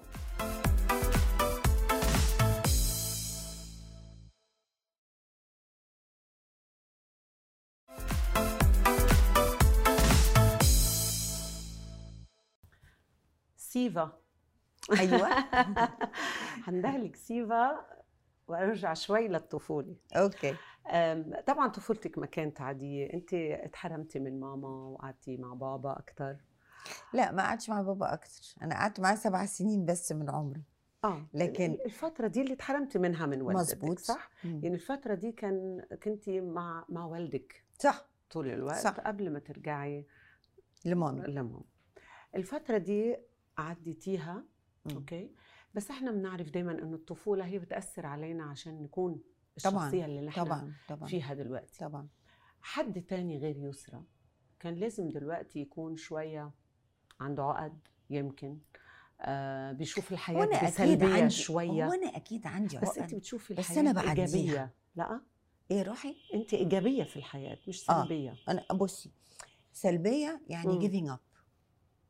سيفا ايوه هندهلك سيفا وارجع شوي للطفوله اوكي أم، طبعا طفولتك ما كانت عاديه انت اتحرمتي من ماما وقعدتي مع بابا اكثر لا ما قعدتش مع بابا اكتر انا قعدت معاه سبع سنين بس من عمري اه لكن- الفتره دي اللي اتحرمتي منها من والدتك مظبوط. صح مم. يعني الفتره دي كان كنتي مع مع والدك صح طول الوقت صح. قبل ما ترجعي لمامي لماما الفتره دي عديتيها مم. اوكي بس احنا بنعرف دائما انه الطفوله هي بتاثر علينا عشان نكون طبعاً، الشخصيه اللي نحن طبعا طبعا فيها دلوقتي طبعا حد تاني غير يسرى كان لازم دلوقتي يكون شوية عنده عقد يمكن آه بيشوف الحياة وانا اكيد بسلبية عندي شوية وانا اكيد عندي بس انت عقد بتشوفي بس الحياة أنا بعديها. إيجابية لا ايه روحي انت إيجابية في الحياة مش آه. سلبية انا بصي سلبيه يعني مم. جيفينج اب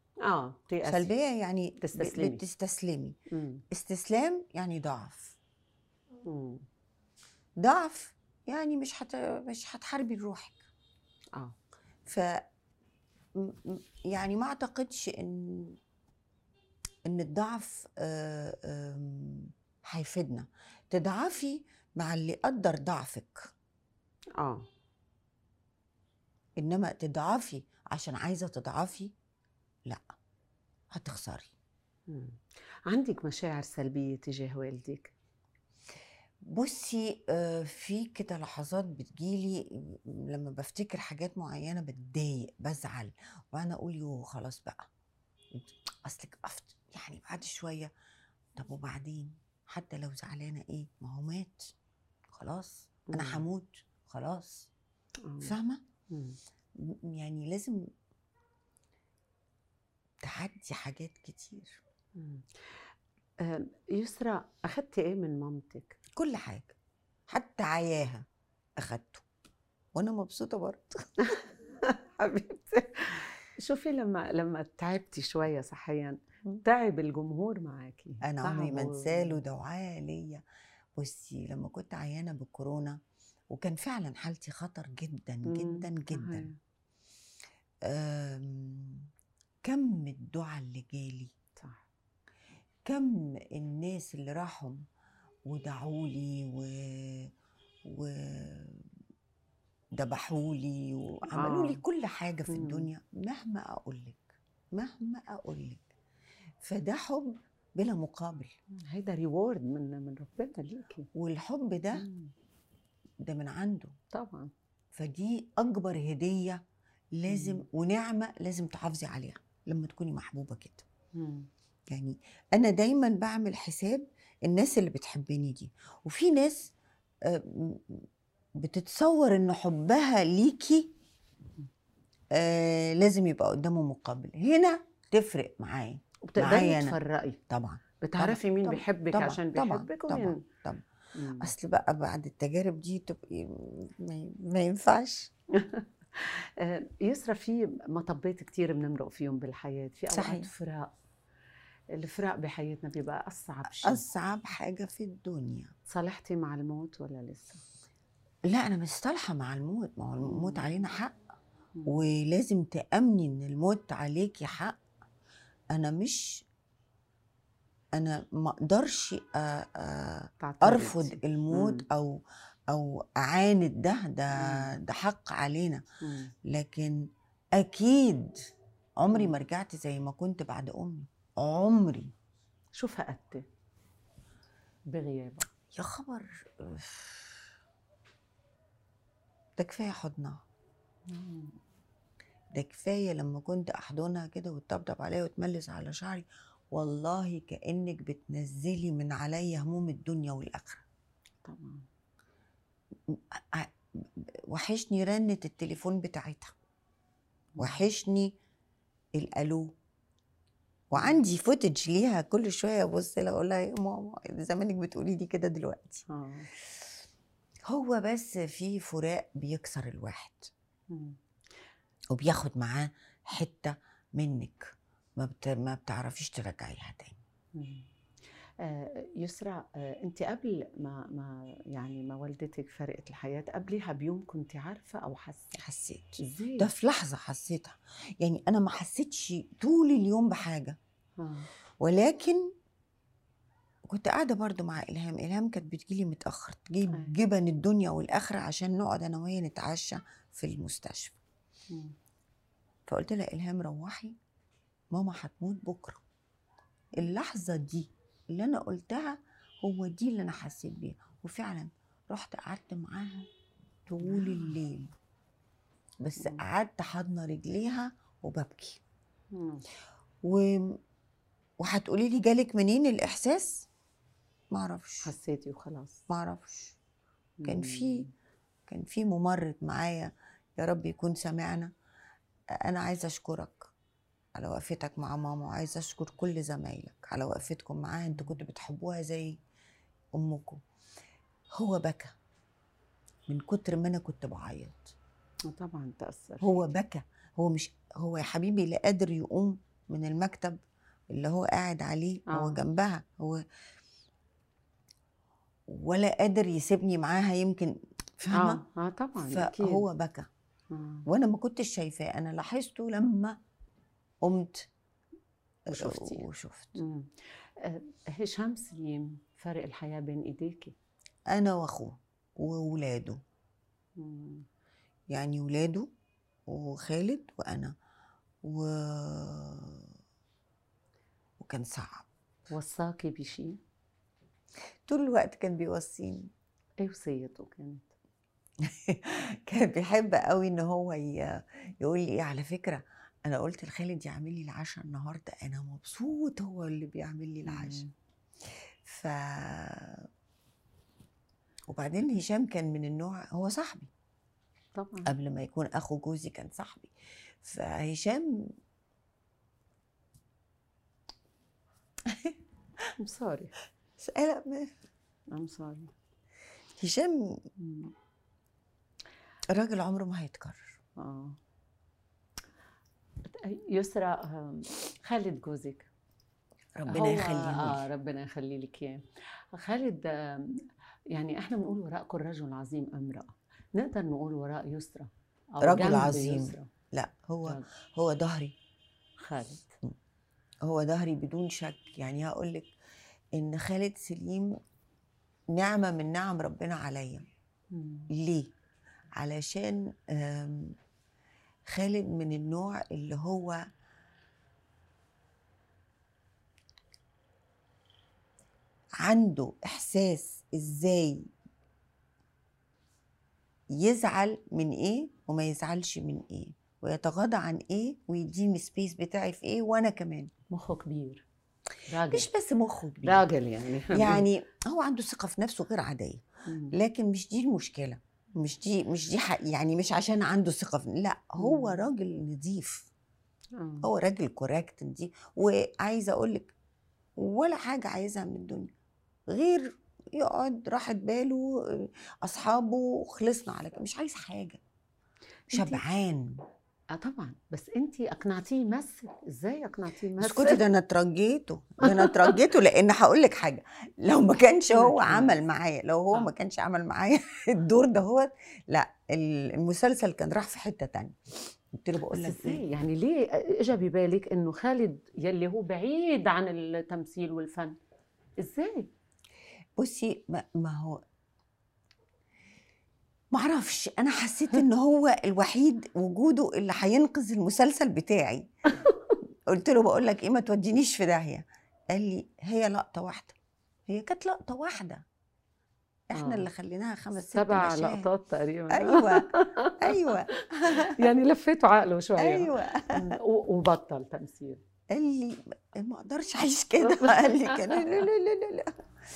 اه تيأسي سلبيه يعني ب- تستسلمي. بتستسلمي مم. استسلام يعني ضعف مم. ضعف يعني مش هت... مش هتحاربي لروحك اه ف م- م- يعني ما اعتقدش ان ان الضعف آه، آم، هيفيدنا تضعفي مع اللي قدر ضعفك اه انما تضعفي عشان عايزه تضعفي لا هتخسري مم. عندك مشاعر سلبية تجاه والدك؟ بصي آه، في كده لحظات بتجيلي لما بفتكر حاجات معينه بتضايق بزعل وانا اقول يو خلاص بقى اصلك أفت يعني بعد شويه طب وبعدين حتى لو زعلانه ايه ما هو مات خلاص انا مم. هموت خلاص آه. فاهمه مم. م- يعني لازم تعدي حاجات كتير مم. آه، يسرى أخذتي إيه من مامتك؟ كل حاجه حتى عياها اخدته وانا مبسوطه برضه حبيبتي شوفي لما لما تعبتي شوية صحيا تعب الجمهور معاكي انا عمري ما تعبوا. انساه له دعاء ليا بصي لما كنت عيانه بالكورونا وكان فعلا حالتي خطر جدا مم. جدا جدا صحيح. أم، كم الدعاء اللي جالي صح كم الناس اللي راحوا ودعوا لي و و ذبحوا لي وعملوا لي آه. كل حاجه في مم. الدنيا مهما اقول لك مهما اقول لك فده حب بلا مقابل هيدا ريورد من من ربنا ليكي والحب ده مم. ده من عنده طبعا فدي اكبر هديه لازم مم. ونعمه لازم تحافظي عليها لما تكوني محبوبه كده مم. يعني انا دايما بعمل حساب الناس اللي بتحبني دي وفي ناس آه، م- بتتصور ان حبها ليكي آه لازم يبقى قدامه مقابل هنا تفرق معايا وبتقدري معايا أنا. تفرقي طبعا بتعرفي مين طبعاً، بيحبك طبعاً، عشان طبعاً، بيحبك طبعا ومين طبعا مم. اصل بقى بعد التجارب دي تبقي ما- ما ينفعش آه، يسرى في مطبات كتير بنمرق فيهم بالحياة في أوقات صحيح. فراق الفراق بحياتنا بيبقى أصعب شيء اصعب حاجه في الدنيا صالحتي مع الموت ولا لسه؟ لا انا مصطلحه مع الموت ما هو الموت مم. علينا حق مم. ولازم تأمني ان الموت عليكي حق انا مش انا ما اقدرش أ- أ- تعترضي. ارفض الموت مم. او او اعاند ده ده مم. ده حق علينا مم. لكن اكيد عمري مم. ما رجعت زي ما كنت بعد امي عمري شو فقدتي بغيابها؟ يا خبر أف. ده كفايه حضنها مم. ده كفايه لما كنت احضنها كده وتطبطب عليا وتملس على شعري والله كانك بتنزلي من عليا هموم الدنيا والاخره طبعا ع- وحشني رنة التليفون بتاعتها وحشني الالو وعندي فوتج ليها كل شويه ابص لها اقول لها يا ماما زمانك بتقولي لي كده دلوقتي آه. هو بس في فراق بيكسر الواحد مم. وبياخد معاه حته منك ما بت... ما بتعرفيش ترجعيها تاني مم. آه، يسرى آه، انت قبل ما ما يعني ما والدتك فرقت الحياه قبلها بيوم كنت عارفه او حاسه حسيت ازاي ده في لحظه حسيتها يعني انا ما حسيتش طول اليوم بحاجه آه. ولكن كنت قاعده برضو مع الهام الهام كانت بتجيلي متاخر تجيب أيوة. جبن الدنيا والاخره عشان نقعد انا وهي نتعشى في المستشفى مم. فقلت لها الهام روحي ماما هتموت بكره اللحظه دي اللي انا قلتها هو دي اللي انا حسيت بيها وفعلا رحت قعدت معاها طول الليل بس مم. قعدت حاضنه رجليها وببكي مم. و... وهتقولي لي جالك منين الاحساس ما اعرفش حسيتي وخلاص ما اعرفش كان في مم. كان في ممرض معايا يا رب يكون سمعنا انا عايزه اشكرك على وقفتك مع ماما وعايزه اشكر كل زمايلك على وقفتكم معاها انتوا كنتوا بتحبوها زي امكم هو بكى من كتر ما انا كنت بعيط آه، طبعا تاثر هو بكى هو مش هو يا حبيبي لا قادر يقوم من المكتب اللي هو قاعد عليه هو آه. جنبها هو ولا قادر يسيبني معاها يمكن فاهمه اه اه طبعا اكيد فهو بكى آه. وانا ما كنتش شايفاه انا لاحظته لما قمت وشفتي. وشفت مم. آه، هشام سليم فارق الحياه بين ايديكي انا واخوه وولاده مم. يعني ولاده وخالد وانا و وكان صعب وصاكي بشيء طول الوقت كان بيوصيني ايه وصيته كانت كان بيحب قوي ان هو ي... يقول لي ايه على فكره انا قلت لخالد يعمل لي العشاء النهارده انا مبسوط هو اللي بيعمل لي العشاء مم. ف وبعدين هشام كان من النوع هو صاحبي طبعا قبل ما يكون اخو جوزي كان صاحبي فهشام ام سوري لا ما- ام سوري هشام راجل عمره ما هيتكرر اه يسرى آه، خالد جوزك ربنا هو- يخليه اه لي ربنا يخلي لك اياه خالد آه، يعني احنا بنقول وراء كل رجل عظيم امرأة نقدر نقول وراء يسرى أو رجل جنب عظيم. يسرى. لا هو رجل. هو ظهري خالد هو ظهري بدون شك يعني هقول لك ان خالد سليم نعمه من نعم ربنا عليا مم. ليه علشان آم، خالد من النوع اللي هو عنده احساس ازاي يزعل من ايه وما يزعلش من ايه ويتغاضى عن ايه ويديني سبيس بتاعي في ايه وانا كمان مخه كبير راجل مش بس مخه كبير راجل يعني يعني هو عنده ثقه في نفسه غير عاديه مم. لكن مش دي المشكله مش دي مش دي حق يعني مش عشان عنده ثقه في لا هو مم. راجل نظيف آه. هو راجل كوريكت دي وعايزه اقول لك ولا حاجه عايزها من الدنيا غير يقعد راحت باله اصحابه خلصنا على كده مش عايز حاجه شبعان اه طبعا بس انت اقنعتيه يمثل ازاي اقنعتيه يمثل اسكتي ده انا اترجيته ده انا اترجيته لان هقول لك حاجه لو ما كانش هو أكيد. عمل معايا لو هو آه. ما كانش عمل معايا الدور ده هو لا المسلسل كان راح في حته تانية قلت له بقول بس لك ايه ازاي يعني ليه اجى ببالك انه خالد يلي هو بعيد عن التمثيل والفن ازاي بصي ما, ما هو ما اعرفش انا حسيت ان هو الوحيد وجوده اللي هينقذ المسلسل بتاعي قلت له بقول لك ايه ما تودينيش في داهيه قال لي هي لقطه واحده هي كانت لقطه واحده احنا آه. اللي خليناها خمس ست سبع مشاهد. لقطات تقريبا ايوه ايوه يعني لفيتوا عقله شويه ايوه مم. و- وبطل تمثيل قال لي ما اقدرش اعيش كده قال لي كده لا لا لا لا, لا.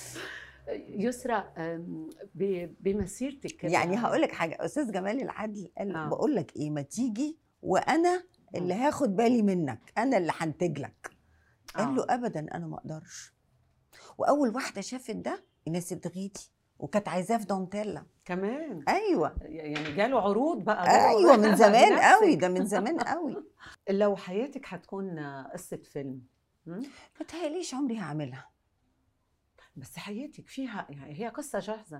يسرى أم، ب- بمسيرتك كده يعني هقول لك حاجه استاذ جمال العدل قال آه. بقول لك ايه ما تيجي وانا اللي هاخد بالي منك انا اللي هنتج لك قال له آه. ابدا انا ما اقدرش واول واحده شافت ده ايناس الدغيدي وكانت عايزاه في دونتيلا كمان ايوه يعني جاله عروض بقى ايوه من زمان بنفسك. قوي ده من زمان قوي لو حياتك حتكون قصه فيلم مم؟ ما تهيأليش عمري هعملها بس حياتك فيها يعني هي قصه جاهزه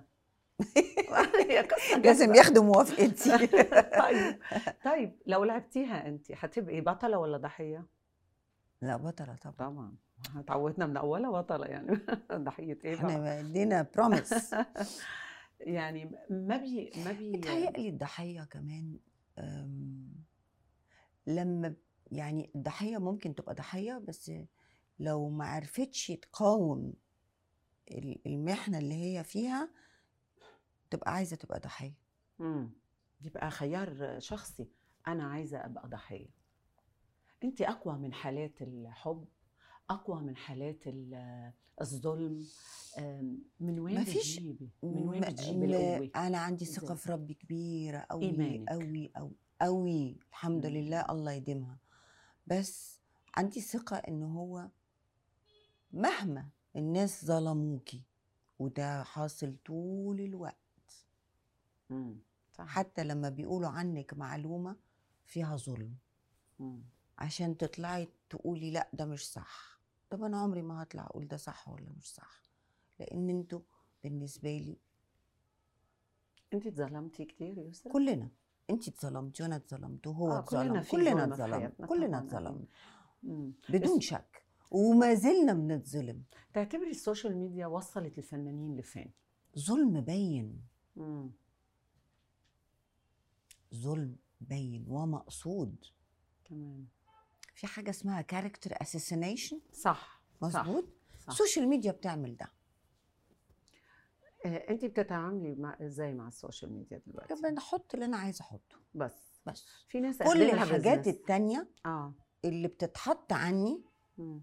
هي قصه لازم جاهزة. ياخدوا موافقتي طيب طيب لو لعبتيها انت حتبقي بطله ولا ضحيه؟ لا بطلة طبعا طبعا تعودنا من اولها بطله يعني ضحيه ايه بقى؟ احنا ادينا بروميس يعني ما بي ما بي بتهيألي الضحية كمان أم، لما يعني الضحية ممكن تبقى ضحية بس لو ما عرفتش تقاوم ال- المحنة اللي هي فيها تبقى عايزة تبقى ضحية مم. يبقى خيار شخصي انا عايزه ابقى ضحيه انت اقوى من حالات الحب اقوى من حالات ال- الظلم أم، من وين مفيش- بتجيبي من وين م- بتجيبي م- القوه أنا عندي ثقة إزاي؟ في ربي كبيرة أوي إيمانك. أوي أوي أوي الحمد مم. لله الله يديمها بس عندي ثقة إن هو مهما الناس ظلموكي وده حاصل طول الوقت مم. صح حتى لما بيقولوا عنك معلومة فيها ظلم مم. عشان تطلعي تقولي لا ده مش صح طب انا عمري ما هطلع اقول ده صح ولا مش صح لان انتوا بالنسبه لي انت اتظلمتي كثير يسرا كلنا انت اتظلمتي وانا اتظلمت وهو آه، كلنا اتظلم في كلنا ظلم في اتظلم حياتنا كلنا طبعاً اتظلم مم. بدون بس- شك وما زلنا بنتظلم تعتبري السوشيال ميديا وصلت الفنانين لفين؟ ظلم باين مم. ظلم باين ومقصود كمان في حاجه اسمها كاركتر اساسينيشن صح مظبوط صح. السوشيال ميديا بتعمل ده آه، انت بتتعاملي مع ازاي مع السوشيال ميديا دلوقتي؟ بنحط اللي انا عايزه احطه بس بس في ناس كل قادرينها الحاجات business. التانية اه اللي بتتحط عني مم.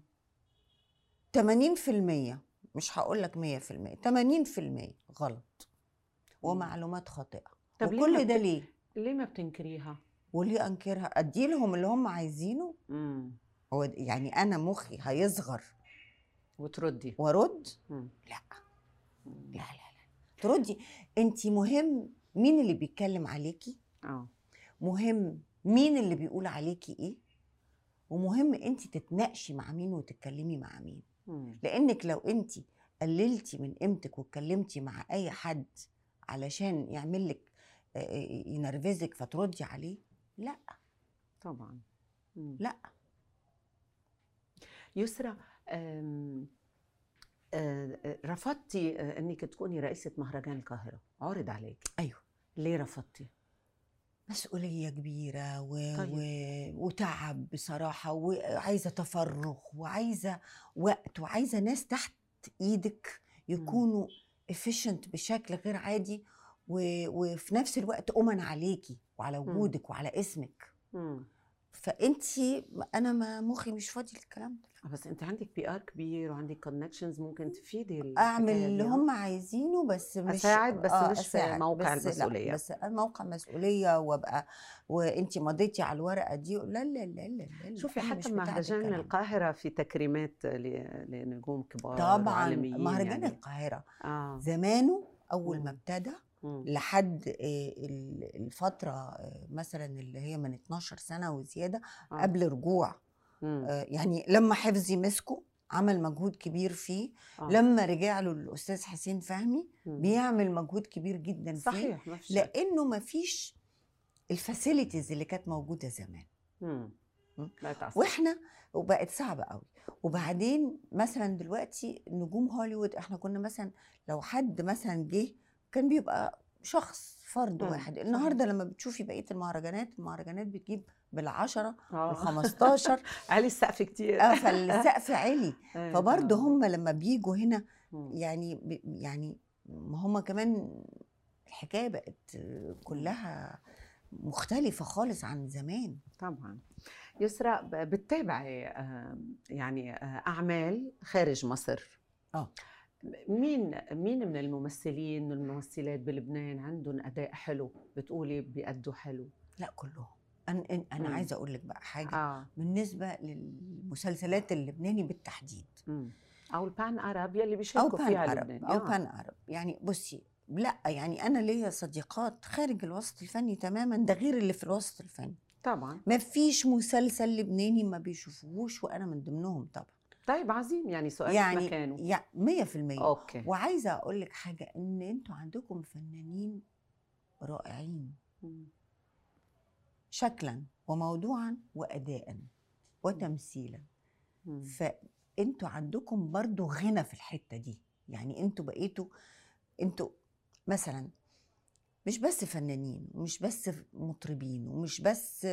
80% مش هقول لك 100% 80% غلط ومعلومات خاطئه طب ليه ما وكل ده بت- ليه ليه ما بتنكريها؟ وليه انكرها ادي لهم اللي هم عايزينه مم. هو د- يعني انا مخي هيصغر وتردي وارد مم. لا مم. لا لا لا تردي انت مهم مين اللي بيتكلم عليكي اه مهم مين اللي بيقول عليكي ايه ومهم انت تتناقشي مع مين وتتكلمي مع مين مم. لانك لو انت قللتي من قيمتك واتكلمتي مع اي حد علشان يعمل لك آه، آه، ينرفزك فتردي عليه لا طبعا مم. لا يسرا أم، آه، آه، رفضتي آه، انك تكوني رئيسة مهرجان القاهرة عرض عليك ايوه ليه رفضتي؟ مسؤولية كبيرة و... طيب. و... وتعب بصراحة وعايزة تفرغ وعايزة وقت وعايزة ناس تحت ايدك يكونوا efficient بشكل غير عادي و... وفي نفس الوقت أمن عليكي وعلى وجودك وعلى اسمك مم. فانتي انا ما مخي مش فاضي للكلام ده آه، بس انت عندك بي ار كبير وعندك كونكشنز ممكن تفيدي اعمل الحكاية اللي دي، آه. هم عايزينه بس مش أساعد بس مش في أساعد، موقع بس المسؤولية. لا بس موقع مسؤوليه وابقى وانت مضيتي على الورقه دي لا لا لا لا, لا شوفي أنا مش حتى بتاعت مهرجان الكلام. القاهرة في تكريمات ل- لنجوم كبار طبعا عالميين مهرجان يعني. القاهره اه زمانه اول ما مم. ابتدى مم. لحد آه، ال- الفتره آه، مثلا اللي هي من 12 سنه وزياده آه. قبل رجوع مم. آه، يعني لما حفظي مسكه عمل مجهود كبير فيه آه. لما رجع له الاستاذ حسين فهمي مم. بيعمل مجهود كبير جدا فيه صحيح ما في شك. لانه ما فيش الفاسيلتيز اللي كانت موجوده زمان مم. مم. لا تعصب. واحنا وبقت صعبه قوي وبعدين مثلا دلوقتي نجوم هوليوود احنا كنا مثلا لو حد مثلا جه كان بيبقى شخص فرد مم. واحد صحيح. النهارده لما بتشوفي بقيه المهرجانات المهرجانات بتجيب بالعشرة آه. بالخمستاشر علي السقف كتير اه فالسقف عالي إيه، فبرضه آه. هم لما بيجوا هنا مم. يعني ب- يعني ما هم كمان الحكايه بقت كلها مختلفه خالص عن زمان طبعا يسرا ب- بتتابعي آه، يعني آه، اعمال خارج مصر آه. مين مين من الممثلين والممثلات بلبنان عندهم اداء حلو بتقولي بيأدوا حلو لا كلهم انا انا أنا مم. عايزه اقول لك بقى حاجه اه بالنسبه للمسلسلات اللبناني بالتحديد مم. او البان ارب يلي او بيشاركوا بان فيها عرب لبنان او آه. بان عرب يعني بصي لا يعني انا ليا صديقات خارج الوسط الفني تماما ده غير اللي في الوسط الفني طبعا ما فيش مسلسل لبناني ما بيشوفوهوش وانا من ضمنهم طبعا طيب عظيم يعني سؤال يعني مكانه يعني 100% اوكي وعايزه اقول لك حاجه ان انتوا عندكم فنانين رائعين مم. شكلا وموضوعا واداء وتمثيلا مم. فانتوا عندكم برضو غنى في الحته دي يعني انتوا بقيتوا انتوا مثلا مش بس فنانين ومش بس مطربين ومش بس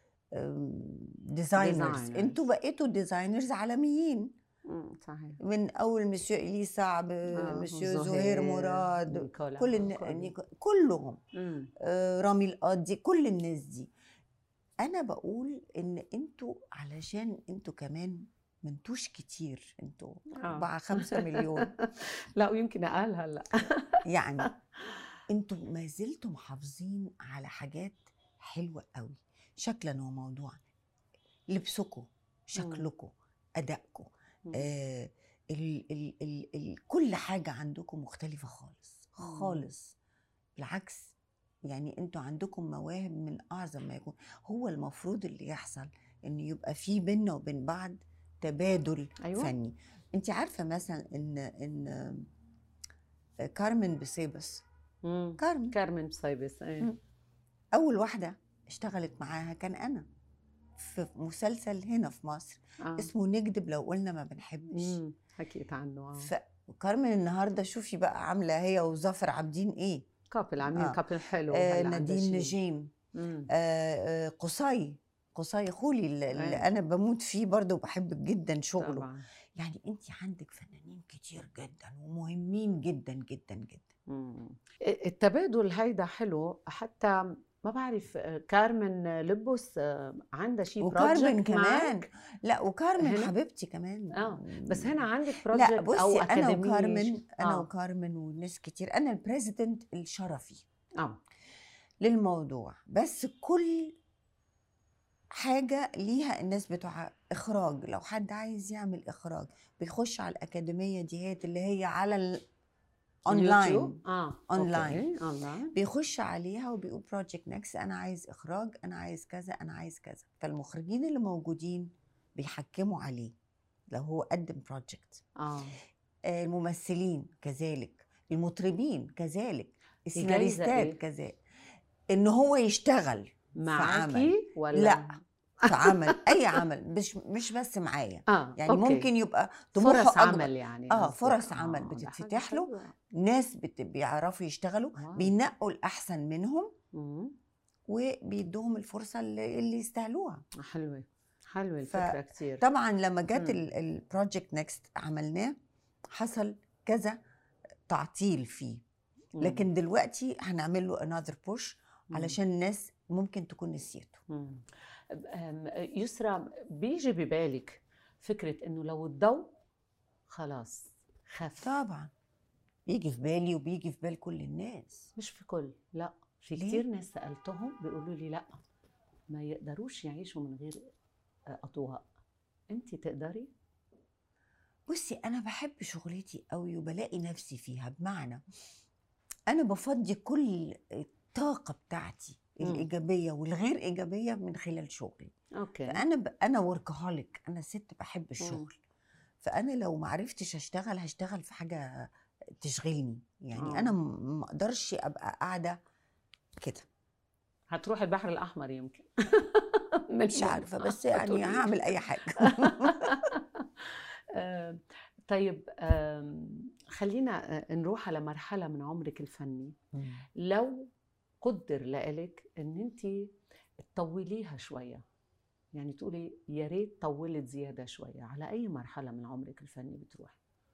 ديزاينرز Designers. انتوا بقيتوا ديزاينرز عالميين مم. صحيح من اول مسيو الي صعب آه، مسيو زهير مراد نيكولا كل الن... كل- نيكو- كلهم مم. آه، رامي القاضي كل الناس دي انا بقول ان انتوا علشان انتوا كمان منتوش كتير انتوا آه. أربعة خمسة مليون لا ويمكن اقل هلا يعني انتوا ما زلتوا محافظين على حاجات حلوة قوي شكلا وموضوعا لبسكم شكلكم أدائكم مم. آه ال ال ال ال كل حاجة عندكم مختلفة خالص مم. خالص بالعكس يعني انتوا عندكم مواهب من اعظم ما يكون هو المفروض اللي يحصل ان يبقى في بيننا وبين بعض تبادل أيوة. فني انت عارفه مثلا ان ان كارمن بسيبس مم. كارمن كارمن بصيبس ايه مم. اول واحده اشتغلت معاها كان انا في مسلسل هنا في مصر آه. اسمه نكذب لو قلنا ما بنحبش مم. حكيت عنه اه فكارمن النهارده شوفي بقى عامله هي وظافر عابدين ايه كابل عاملين آه. كابل حلو آه هلا عندها نادين شي. نجيم مم. آه آه قصي قصي خولي اللي اللي أيوة. انا بموت فيه برضه وبحب جدا شغله طبعا يعني انت عندك فنانين كتير جدا ومهمين جدا جدا جدا مم. التبادل هيدا حلو حتى ما بعرف آه، كارمن لبس آه، عندها شيء وكارمن كمان لا وكارمن هنا؟ حبيبتي كمان اه بس هنا عندك لا بروجكت بصي او انا اكاديميه وكارمن انا آه. وكارمن وناس كتير انا البريزيدنت الشرفي اه للموضوع بس كل حاجة ليها الناس بتوع إخراج لو حد عايز يعمل إخراج بيخش على الأكاديمية ديت اللي هي على الأونلاين يوتيوب؟ اه أونلاين. أوكي. اونلاين بيخش عليها وبيقول بروجكت نكست أنا عايز إخراج أنا عايز كذا أنا عايز كذا فالمخرجين اللي موجودين بيحكموا عليه لو هو قدم بروجكت اه الممثلين كذلك المطربين كذلك جايزة السيناريستات إيه؟ كذلك ان هو يشتغل معاكي ولا لا. في عمل اي عمل مش مش بس معايا اه يعني أوكي. ممكن يبقى طموحه فرص أكبر. عمل يعني آه، قصدك. فرص عمل ده بتتفتح حاجة له. حلوة. ناس بت- بيعرفوا يشتغلوا واو. بينقوا الاحسن منهم مم. وبيدوهم الفرصه اللي, اللي يستاهلوها حلوه حلوه ف- الفكره كثير طبعا لما جت مم. البروجكت نكست عملناه حصل كذا تعطيل فيه لكن دلوقتي هنعمل له انذر بوش علشان الناس ممكن تكون نسيته مم. أم، يسرى بيجي ببالك فكرة إنه لو الضوء خلاص خف طبعا بيجي في بالي وبيجي في بال كل الناس مش في كل لا في ليه؟ كتير ناس سألتهم بيقولوا لي لا ما يقدروش يعيشوا من غير آه، أضواء أنت تقدري؟ بصي انا بحب شغلتي قوي وبلاقي نفسي فيها بمعنى انا بفضي كل الطاقه بتاعتي مم. الايجابيه والغير ايجابيه من خلال شغلي أوكي فانا ب... انا وركهوليك انا ست بحب الشغل فانا لو ما عرفتش اشتغل هشتغل في حاجه تشغلني يعني آه. انا م- ما اقدرش ابقى قاعده كده هتروح البحر الأحمر يمكن مش عارفه بس يعني هتقولي. هعمل اي حاجه آه، طيب آم، خلينا آه، نروح على مرحلة من عمرك الفني لو قدر لإلك ان انت تطوليها شويه يعني تقولي يا ريت طولت زياده شويه على اي مرحله من عمرك الفني بتروحي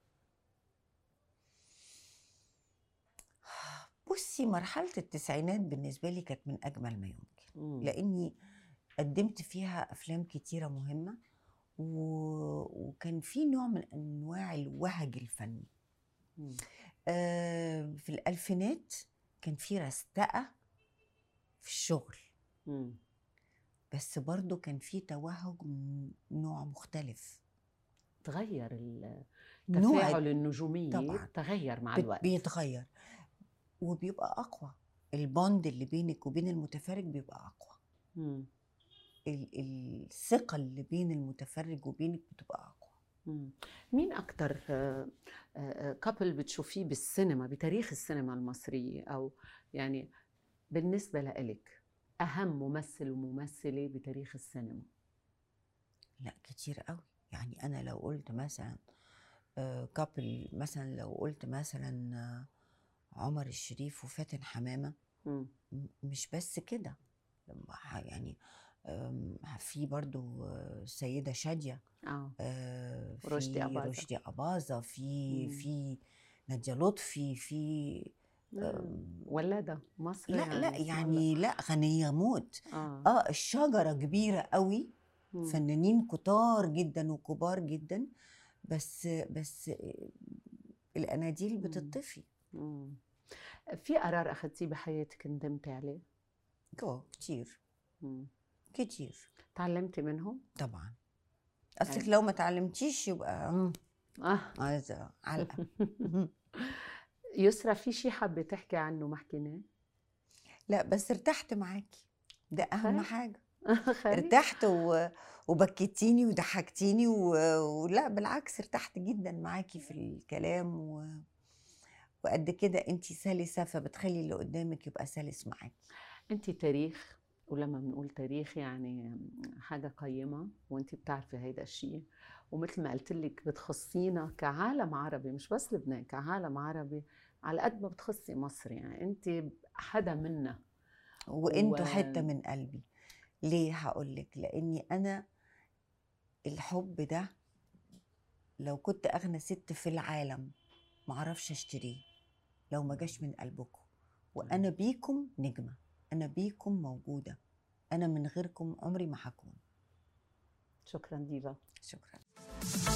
بصي مرحله التسعينات بالنسبه لي كانت من اجمل ما يمكن مم. لاني قدمت فيها افلام كتيره مهمه و... وكان في نوع من انواع الوهج الفني مم. آه في الالفينات كان في رستقه في الشغل مم. بس برضو كان في توهج من نوع مختلف تغير ال- نوع تفاعل النجوميه طبعاً. تغير مع بت- الوقت بيتغير وبيبقى اقوى البوند اللي بينك وبين المتفرج بيبقى اقوى مم. ال- الثقه اللي بين المتفرج وبينك بتبقى اقوى مم. مين اكتر كابل بتشوفيه بالسينما بتاريخ السينما المصريه او يعني بالنسبه لإلك اهم ممثل وممثله بتاريخ السينما لا كتير قوي يعني انا لو قلت مثلا كابل مثلا لو قلت مثلا آه، عمر الشريف وفاتن حمامه مم. م- مش بس كده لما ح- يعني آم، في برضو آه، السيدة شادية اه آه، في رشدي أباظة. رشدي أباظة في مم. في نادية لطفي في مم. ولاده مصر لا لا اسم يعني لا غنية موت الله. اه, اه الشجرة كبيرة قوي مم. فنانين كتار جدا وكبار جدا بس بس آه، الاناديل مم. بتطفي مم. في قرار اخذتيه بحياتك ندمتي عليه؟ اه كتير مم. كتير تعلمتي منهم؟ طبعا اصلك يعني- لو ما تعلمتيش يبقى مم، اه عايزه علقه يسرى في شيء حابه تحكي عنه ما حكيناه؟ لا بس ارتحت معاكي ده اهم خير. حاجه خير. ارتحت و... وبكيتيني وضحكتيني و... ولا بالعكس ارتحت جدا معاكي في الكلام و... وقد كده انت سلسه فبتخلي اللي قدامك يبقى سلس معاكي انت تاريخ ولما بنقول تاريخ يعني حاجة قيمة وانت بتعرفي هيدا الشيء ومثل ما قلت لك بتخصينا كعالم عربي مش بس لبنان كعالم عربي على قد ما بتخصي مصر يعني انت حدا منا وانتوا و- حته من قلبي ليه هقول لك لاني انا الحب ده لو كنت اغنى ست في العالم معرفش اشتريه لو ما جاش من قلبكم وانا بيكم نجمه انا بيكم موجوده انا من غيركم عمري ما هكون شكرا ديفا شكرا